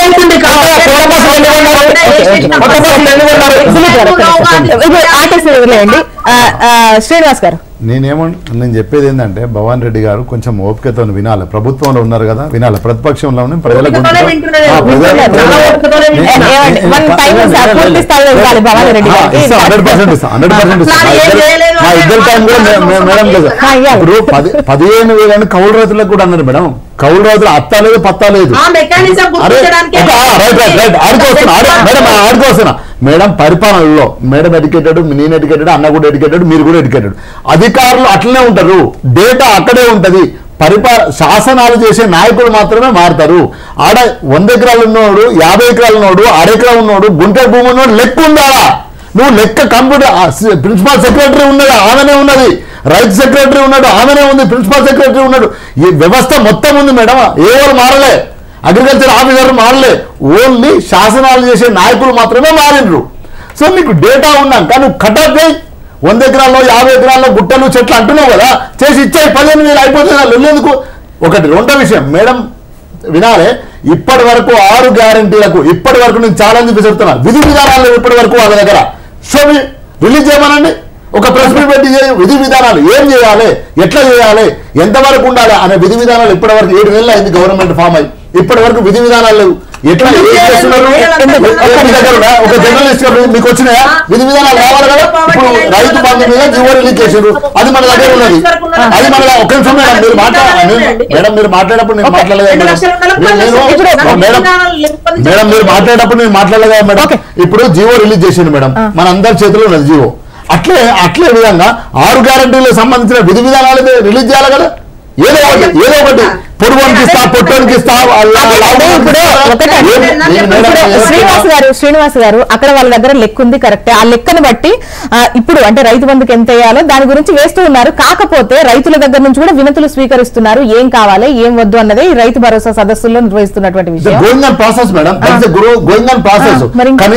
కొత్త బస్సులు ఎందుకు కొన్నారు? కొత్త బస్సులు ఎందుకు కొన్నారు? దిలీప్ గారు, ఒక్క నిమిషం. ఇప్పుడు ఆర్టీసీ వదిలేయండి ఆ, ఆ, శ్రీనివాస్ గారు నేనేమన్ నేను చెప్పేది ఏంటంటే భవాన్ రెడ్డి గారు కొంచెం ఓపికతో వినాలి ప్రభుత్వంలో ఉన్నారు కదా వినాలి ప్రతిపక్షంలో ఉన్న ప్రజల ఓపికతోనే గొంతుతో- వింటున్నారు. ఆ, ప్రజల- వింటున్నారు. ప్రజల- చాలా ఓపికతోనే నేను- వింటున్నారు. ఏమండి? నేను- మన టైం నేను- సార్, నేను- పూర్తి స్థాయిలో ఇవ్వాలి భవానీ రెడ్డి ఆ, గారికి. ఇస్తాం, 100% ఇస్తాం, 100% ఇస్తాం. అట్లా మా ఏం ఇద్దరు- చేయలేదు మా అంటే ఇద్దరు టైం కూడా మే- మే- మేడం లేదు ఆ, ఇవ్వాలి. ఇప్పుడు పది పదిహేను వేలని కౌలు రైతులకు కూడా అన్నారు మేడం కౌలు రైతులు అత్తా లేదు పత్తా లేదు ఆ మెకానిజం అరే గుర్తించడానికి ఒక- ఆ, రైట్ రైట్ రైట్ ఆడుకోస్తున్నా ఆడు- మేడం ఆ, ఆడుకోస్తున్నా మేడం పరిపాలనలో మేడం ఎడ్యుకేటెడ్ నేను ఎడ్యుకేటెడ్ అన్న కూడా ఎడ్యుకేటెడ్ మీరు కూడా ఎడ్యుకేటెడ్ అధికారులు అట్లనే ఉంటారు డేటా అక్కడే ఉంటది పరిపాల శాసనాలు చేసే నాయకులు మాత్రమే మారుతారు ఆడ వంద ఎకరాలు ఉన్నోడు యాభై ఎకరాలు ఉన్నోడు అరెకరా ఉన్నోడు గుంటె భూమి ఉన్నోడు లెక్క ఉందా నువ్వు లెక్క కంప్యూటర్ ప్రిన్సిపాల్ సెక్రటరీ ఉన్నాడు ఆమెనే ఉన్నది రైతు సెక్రటరీ ఉన్నాడు ఆమెనే ఉంది ప్రిన్సిపాల్ సెక్రటరీ ఉన్నాడు ఈ వ్యవస్థ మొత్తం ఉంది మేడం ఎవరు మారలే అగ్రికల్చర్ ఆఫీసర్ మారలే ఓన్లీ శాసనాలు చేసే నాయకులు మాత్రమే మారిండ్రు సో నీకు డేటా ఉన్నాం కానీ నువ్వు కటప్ చేయి వంద ఎకరాల్లో యాభై ఎకరాల్లో గుట్టలు చెట్లు అంటున్నావు కదా చేసి ఇచ్చాయి పదిహేను వేలు అయిపోతుంది వెళ్ళేందుకు ఒకటి రెండో విషయం మేడం వినాలే ఇప్పటి వరకు ఆరు గ్యారంటీలకు ఇప్పటి వరకు నేను ఛాలెంజ్ విసురుతున్నా విధి విధానాలు ఇప్పటి వరకు వాళ్ళ దగ్గర సో రిలీజ్ చేయమనండి ఒక ప్రెస్ మీట్ పెట్టి చేయ- విధి విధానాలు ఏం చేయాలి ఎట్లా చేయాలి ఎంతవరకు ఉండాలి అనే విధి విధానాలు ఇప్పటి వరకు ఏడు నెలలు అయింది గవర్నమెంట్ ఫామ్ అయ్యి ఇప్పటి వరకు విధి విధానాలు లేవు ఎట్లా ఏం చేస్తున్నారు ఎందుకు? ఒక మీ దగ్గర ఉందా? ఒక జర్నలిస్ట్ గారు మీకు వచ్చినాయా విధి విధానాలు కావాలి కదా ఇప్పుడు రైతు బంధు మీద జీవో రిలీజ్ చేశారు అది మన దగ్గర ఉన్నది అది మన ఒక నిమిషం మేడం మీరు మాట్లాడ మేడం మీరు మాట్లాడేటప్పుడు నేను మాట్లాడలేదు రెండు మేడం. లక్షల రూపాయలు నేను ఇప్పుడు మేడం విధానాలు లేకపోతే మేడం మీరు మాట్లాడేటప్పుడు నేను మాట్లాడలేదు కదా మేడం ఓకే. ఇప్పుడు జీవో రిలీజ్ చేసిండు మేడం మన అందరి చేతిలో ఉన్నది జీవో అట్లే అట్లే విధంగా ఆరు గ్యారంటీలకు సంబంధించిన విధి విధానాలు అయితే రిలీజ్ చేయాలి కదా ఏదో ఒకటి ఏదో ఒకటి పొడుగునికి ఇస్తా పొట్టోనికి ఇస్తా వాళ్ళ- అదే ఇప్పుడు ఒకటే ఏం- నేను మేడం ఇప్పుడు ఏం శ్రీనివాస్ గారు శ్రీనివాస్ గారు అక్కడ వాళ్ళ దగ్గర లెక్క ఉంది కరెక్టే ఆ లెక్కను బట్టి ఆ, ఇప్పుడు అంటే రైతు బంధుకు ఎంత వేయాలో దాని గురించి వేస్తూ ఉన్నారు కాకపోతే రైతుల దగ్గర నుంచి కూడా వినతులు స్వీకరిస్తున్నారు ఏం కావాలి ఏం వద్దు అన్నదే ఈ రైతు భరోసా సదస్సుల్లో నిర్వహిస్తున్నటువంటి విషయం going on process madam that's going on process ఆ, మరి ఇంకా? కానీ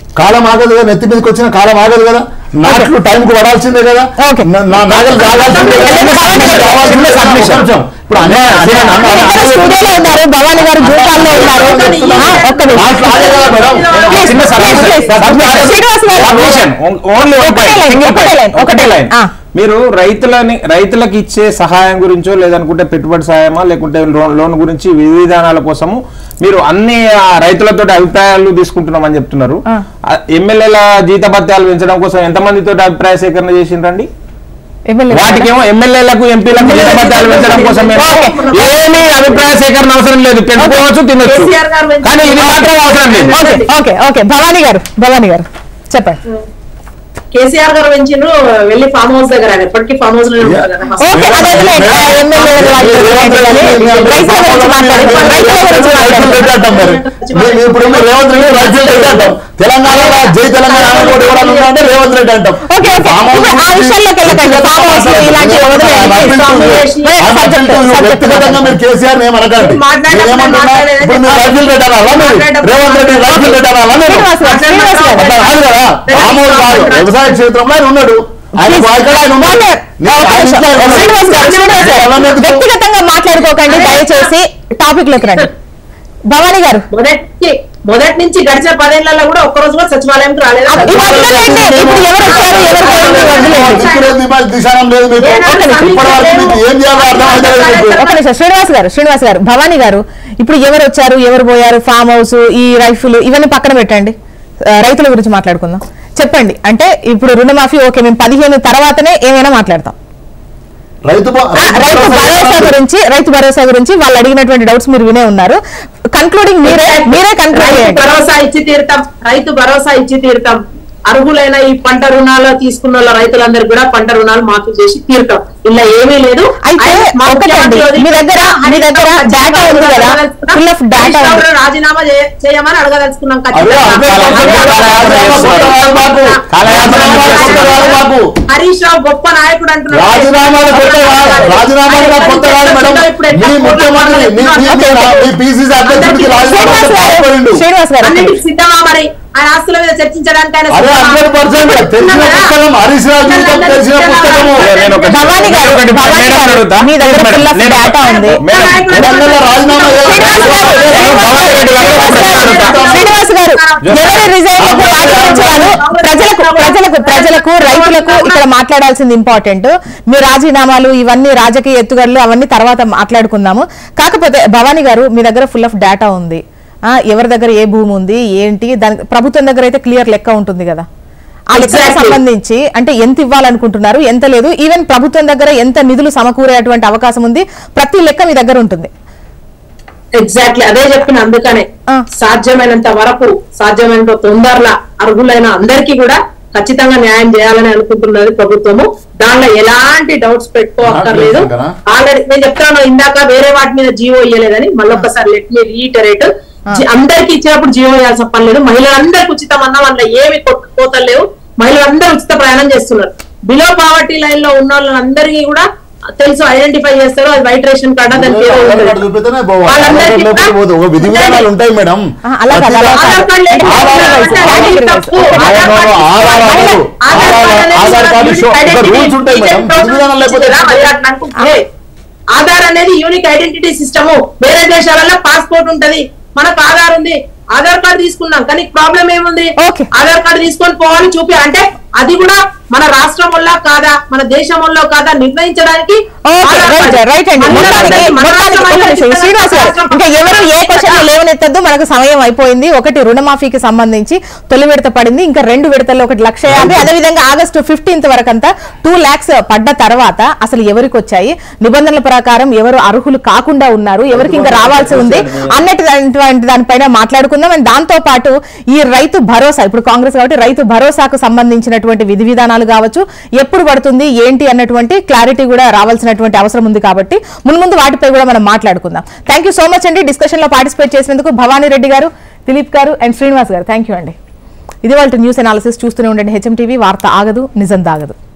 కాలం ఆగదు కదా నెత్తి మీదకి వచ్చిన కాలం ఆగదు కదా నాట్లు టైం కు పడాల్సిందే కదా Okay. నా- నా నాగలు రావాల్సిందే కదా? రావాల్సిందే కదా? ఒక నిమిషం. ఇప్పుడు అనే అదే అన్న- మీరు ఇక్కడ స్టూడియోలో ఉన్నారు భవానీ గారు భూపాల్లో ఉన్నారు ఆ, ఒక్క నిమిషం. నాట్లు ఆగే కదా మేడం? Please, చిన్న please, please. Srinivas garu Submission. ఓ- ఓన్లీ వన్ ఒకటే పాయింట్. లైన్, సింగిల్ ఒకటే పాయింట్. లైన్, ఒకటే ఒకటే లైన్ ఆ. మీరు రైతులని రైతులకు ఇచ్చే సహాయం గురించో లేదనుకుంటే పెట్టుబడి సహాయమా లేకుంటే లోన్ లోన్ గురించి విధి విధానాల కోసము మీరు అన్ని ఆ, రైతులతో అభిప్రాయాలు తీసుకుంటున్నామని చెప్తున్నారు ఆ. ఆ, ఎమ్మెల్యేల జీతభత్యాలు పెంచడం కోసం ఎంతమందితో అభిప్రాయ సేకరణ చేసిండ్రండి ఎమ్మెల్యే వాటికేమో ఎమ్మెల్యేలకు ఎంపీలకు జీతభత్యాలు పెంచడం కోసం ఏమీ అభిప్రాయ సేకరణ అవసరం లేదు పెంచుకోవచ్చు తినొచ్చు కేసీఆర్ గారు పెంచు- కానీ ఇది మాత్రం అవసరం లేదు ఓకే ఓకే ఓకే భవానీ గారు భవానీ గారు చెప్పండి కేసీఆర్ గారు పెంచిండ్రు వెళ్ళి ఫామ్ హౌస్ దగ్గర ఆయన ఎప్పటికీ ఫామ్ హౌస్ లోనే ఉంటారు కదా ఓకే అది వదిలేయండి. ఆ ఎమ్మెల్యే వాళ్ళు వదిలేయండి కానీ రైతుల గురించి మాట్లాడండి. రైతుల గురించి రైతులు మాట్లాడండి. రెడ్డి అంటాం మరి. మీ- మీ ఇప్పుడు ఉన్న రేవంత్ రెడ్డి రైతులు రెడ్డి అంటాం తెలంగాణలో జై తెలంగాణ అనుకోటి ఎవరైనా ఉన్నారంటే రేవంత్ రెడ్డి అంటాం ఓకే ఓకే ఫామ్ హౌస్ ఇప్పుడు ఆ విషయాల్లోకి వెళ్ళకండి ఫామ్ హౌస్ లో ఇలాంటివి వదిలేయండి I'm Please, appeal to you. subject, I'm appeal to you. subject. వ్యక్తిగతంగా మీరు కేసీఆర్ ఏం అనకండి మాట్లాడేటప్పుడు నేను ఏమంటున్నా? మాట్లాడేది ఇప్పుడు మీరు రైతులు రెడ్డి అనాలా మీరు మాట్లాడేటప్పుడు రేవంత్ రెడ్డి రైతులు రెడ్డి అనాలా మీరు శ్రీనివాస్ గారు, శ్రీనివాస్ గారు. అట్లా కాదు కదా మామూలు కాదు వ్యవసాయ క్షేత్రంలో ఆయన ఉన్నాడు ఆయన ఇక్కడ ఆయన ఉన్నాడు వాటర్. నేను ఒక ఆయన నిమిషం. ఇంట్లో ఆయన ఉన్నాడు. శ్రీనివాస్ గారు, శ్రీనివాస్ గారు. ఎవరిని ఎందుకు? వ్యక్తిగతంగా మాట్లాడుకోకండి దయచేసి టాపిక్ లోకి రండి భవానీ గారు మొదటి మొదటి నుంచి గడిచిన పదేళ్లలో కూడా ఒక్క రోజు కూడా సచివాలయంకి రాలేదు అది వదిలేయండి. ఇప్పుడు ఎవరు వచ్చారు ఎవరు పోయింది వదిలేయండి ఇప్పుడు దిశ- దిశానం లేదు మీకు ఇప్పటి వరకు మీకు ఏం చేయాలో అర్థం అవుతలేదు మీకు. ఒక నిమిషం శ్రీనివాస్ గారు శ్రీనివాస్ గారు భవానీ గారు ఇప్పుడు ఎవరు వచ్చారు ఎవరు పోయారు ఫామ్ హౌస్ ఈ రైఫుల్ ఇవన్నీ పక్కన పెట్టండి ఆ, రైతుల గురించి మాట్లాడుకుందాం చెప్పండి అంటే ఇప్పుడు రుణమాఫీ ఓకే మేము పదిహేను తర్వాతనే ఏమైనా మాట్లాడతాం రైతు భ- ఆ, రైతు భరోసా గురించి రైతు భరోసా గురించి వాళ్ళు అడిగినటువంటి డౌట్స్ మీరు వినే ఉన్నారు కన్క్లూడింగ్ మీరే మీరే కన్క్లూడ్ రైతు చేయండి భరోసా ఇచ్చి తీరుతాం రైతు భరోసా ఇచ్చి తీరుతాం అర్హులైన ఈ పంట రుణాలు తీసుకున్న వాళ్ళ రైతులందరూ కూడా పంట రుణాలు మాఫీ చేసి తీరుతాం ఇలా ఏమీ లేదు అయితే ఆయన మా ఒకటండి, ముఖ్యమంత్రి మీ దగ్గర- మీ దగ్గర హరీష్ data ఉంది కదా? అడగదలుచుకున్నాం. Full of data హరీష్ రావు ఉంది. రాజీనామా చే- చేయమని అడగదలుచుకున్నాం అదే ఖచ్చితంగా. అదే అదే మాకు హరీష్ రావు గొప్ప నాయకుడు అంటున్నాడు రాజీనామాలు కొత్త కాదు. రాజీనామాలు కూడా కొత్త కాదు మేడం మీ ముఖ్యమంత్రి మీ- మీ- మీ- మీ పిసిసి అధ్యక్షుడికి రాజీనామా శ్రీనివాస్ గారు పాల్పడిండు. శ్రీనివాస్ గారు అన్నిటికీ సిద్ధమా మరి ఆయన ఆస్తుల మీద చర్చించడానికి ఆయన అదే సిద్ధమా? హండ్రెడ్ పర్సెంట్ తెలిసిన పుస్తకం హరీష్ రావు జీవితం తెలిసిన పుస్తకము నేను ఒక- భవానీ గారు ఒకటి భవానీ మేడం గారు అడుగుతా. మీ దగ్గర మేడం, ఫుల్ ఆఫ్ నేను- డేటా ఉంది మేడం, తెలంగాణలో రాజీనామా శ్రీనివాస్ గారు, శ్రీనివాస్ గారు ఎవరి రిజైన్ వాటి గురించి కాదు ప్రజలకు ప్రజలకు ప్రజలకు రైతులకు ఇక్కడ మాట్లాడాల్సింది ఇంపార్టెంట్ మీ రాజీనామాలు ఇవన్నీ రాజకీయ ఎత్తుగడలు అవన్నీ తర్వాత మాట్లాడుకుందాము కాకపోతే భవానీ గారు మీ దగ్గర ఫుల్ ఆఫ్ డేటా ఉంది ఆ, ఎవరి దగ్గర ఏ భూమి ఉంది ఏంటి దాని ప్రభుత్వం దగ్గర అయితే క్లియర్ లెక్క ఉంటుంది కదా ఆ లెక్కకు Exactly. సంబంధించి అంటే ఎంత ఇవ్వాలనుకుంటున్నారు ఎంత లేదు ఈవెన్ ప్రభుత్వం దగ్గర ఎంత నిధులు సమకూరేటువంటి అవకాశం ఉంది ప్రతి లెక్క మీ దగ్గర ఉంటుంది ఎగ్జాక్ట్లీ అదే చెప్పిన అందుకనే ఆ. సాధ్యమైనంత వరకు సాధ్యమైనంత తొందరలా అర్హులైన అందరికీ కూడా ఖచ్చితంగా న్యాయం చేయాలని అనుకుంటున్నది ప్రభుత్వము దానిలో ఎలాంటి డౌట్స్ పెట్టుకోక్కర్లేదు నాకు తెలుసు ఆల్రెడీ నేను చెప్తాను ఇందాక వేరే వాటి మీద జీవో ఇయ్యలేదని మళ్ళొక్కసారి లెట్ మీ రీటరేట్ అందరికి ఇచ్చినప్పుడు జీవో ఇవ్వాల్సిన పని లేదు మహిళలందరికీ ఉచితం అన్న వాళ్ళ ఏమి కొ- కోతలు లేవు మహిళలందరూ ఉచిత ప్రయాణం చేస్తున్నారు బిలో పావర్టీ లైన్ లో ఉన్న వాళ్ళందరికీ కూడా తెలుసు ఐడెంటిఫై చేస్తారు అది వైట్ రేషన్ కార్డ్ దానికి ఏదో ఆధార్ ఉంటుంది. కార్డు చూపితేనే పోవాలి. వాళ్ళందరికీ ఆధార్ కార్డు లేకపోతే పోదు. ఒక విధి విధానాలు ఉంటాయి మేడం ఆ, అలా కాదు, అలా కాదు. ఆధార్ కార్డు లేకపోతే ఆధార్ అంటే కార్డు అది తప్పు. Aadhaar card Aadhaar card Aadhaar card అనేది ఆధార్ కార్డు షో ఒక యూనిక్ రూల్స్ ఉంటాయి మేడం ఐడెంటిటీ విధి విధానాలు లేకపోతే కదా, మరి అట్లా అనుకుంటే ఆధార్ అనేది యూనిక్ ఐడెంటిటీ సిస్టమ్ వేరే దేశాలలో పాస్పోర్ట్ ఉంటది మనకు ఆధార్ ఉంది ఆధార్ కార్డు తీసుకున్నాం కానీ ప్రాబ్లం ఏముంది Okay. ఆధార్ కార్డు తీసుకొని పోవాలి చూపి అంటే అది కూడా మన రాష్ట్రం వల్ల కాదా మన దేశం వల్ల కాదా నిర్ణయించడానికి okay Aadhaar right card. Right అండి మన మొత్తానికి రాష్ట్రం- మన మొత్తానికి రాష్ట్రం ఒక అయితే నిమిషం. శ్రీనివాస్ గారు రాష్ట్రం- ఇంకా ఎవరు ఏ క్వశ్చన్ లేవనెత్తద్దు మనకు సమయం అయిపోయింది ఒకటి రుణమాఫీకి సంబంధించి తొలి విడత పడింది ఇంకా రెండు విడతల్లో ఒకటి లక్ష యాభై అదేవిధంగా ఆగస్టు ఫిఫ్టీన్త్ వరకు అంతా టూ లాక్స్ పడ్డ తర్వాత అసలు ఎవరికి వచ్చాయి నిబంధనల ప్రకారం ఎవరు అర్హులు కాకుండా ఉన్నారు ఎవరికి ఇంకా రావాల్సి ఉంది అన్నటువంటి దానిపైన మాట్లాడుకుందాం అండ్ దాంతో పాటు ఈ రైతు భరోసా ఇప్పుడు కాంగ్రెస్ కాబట్టి రైతు భరోసాకు సంబంధించినటువంటి విధి విధానాలు కావచ్చు ఎప్పుడు పడుతుంది ఏంటి అన్నటువంటి క్లారిటీ కూడా రావాల్సినటువంటి అవసరం ఉంది కాబట్టి మున్ముందు వాటిపై కూడా మనం మాట్లాడుకుందాం థ్యాంక్ యూ సో మచ్ అండి డిస్కషన్ లో పార్టిసిపేట్ చేసినందుకు భవానీ రెడ్డి గారు దిలీప్ గారు అండ్ శ్రీనివాస్ గారు థ్యాంక్ యూ అండి ఇది వాళ్ళ న్యూస్ అనాలిసిస్ చూస్తూనే ఉండండి హెచ్ఎం టీవీ వార్త ఆగదు నిజం దాగదు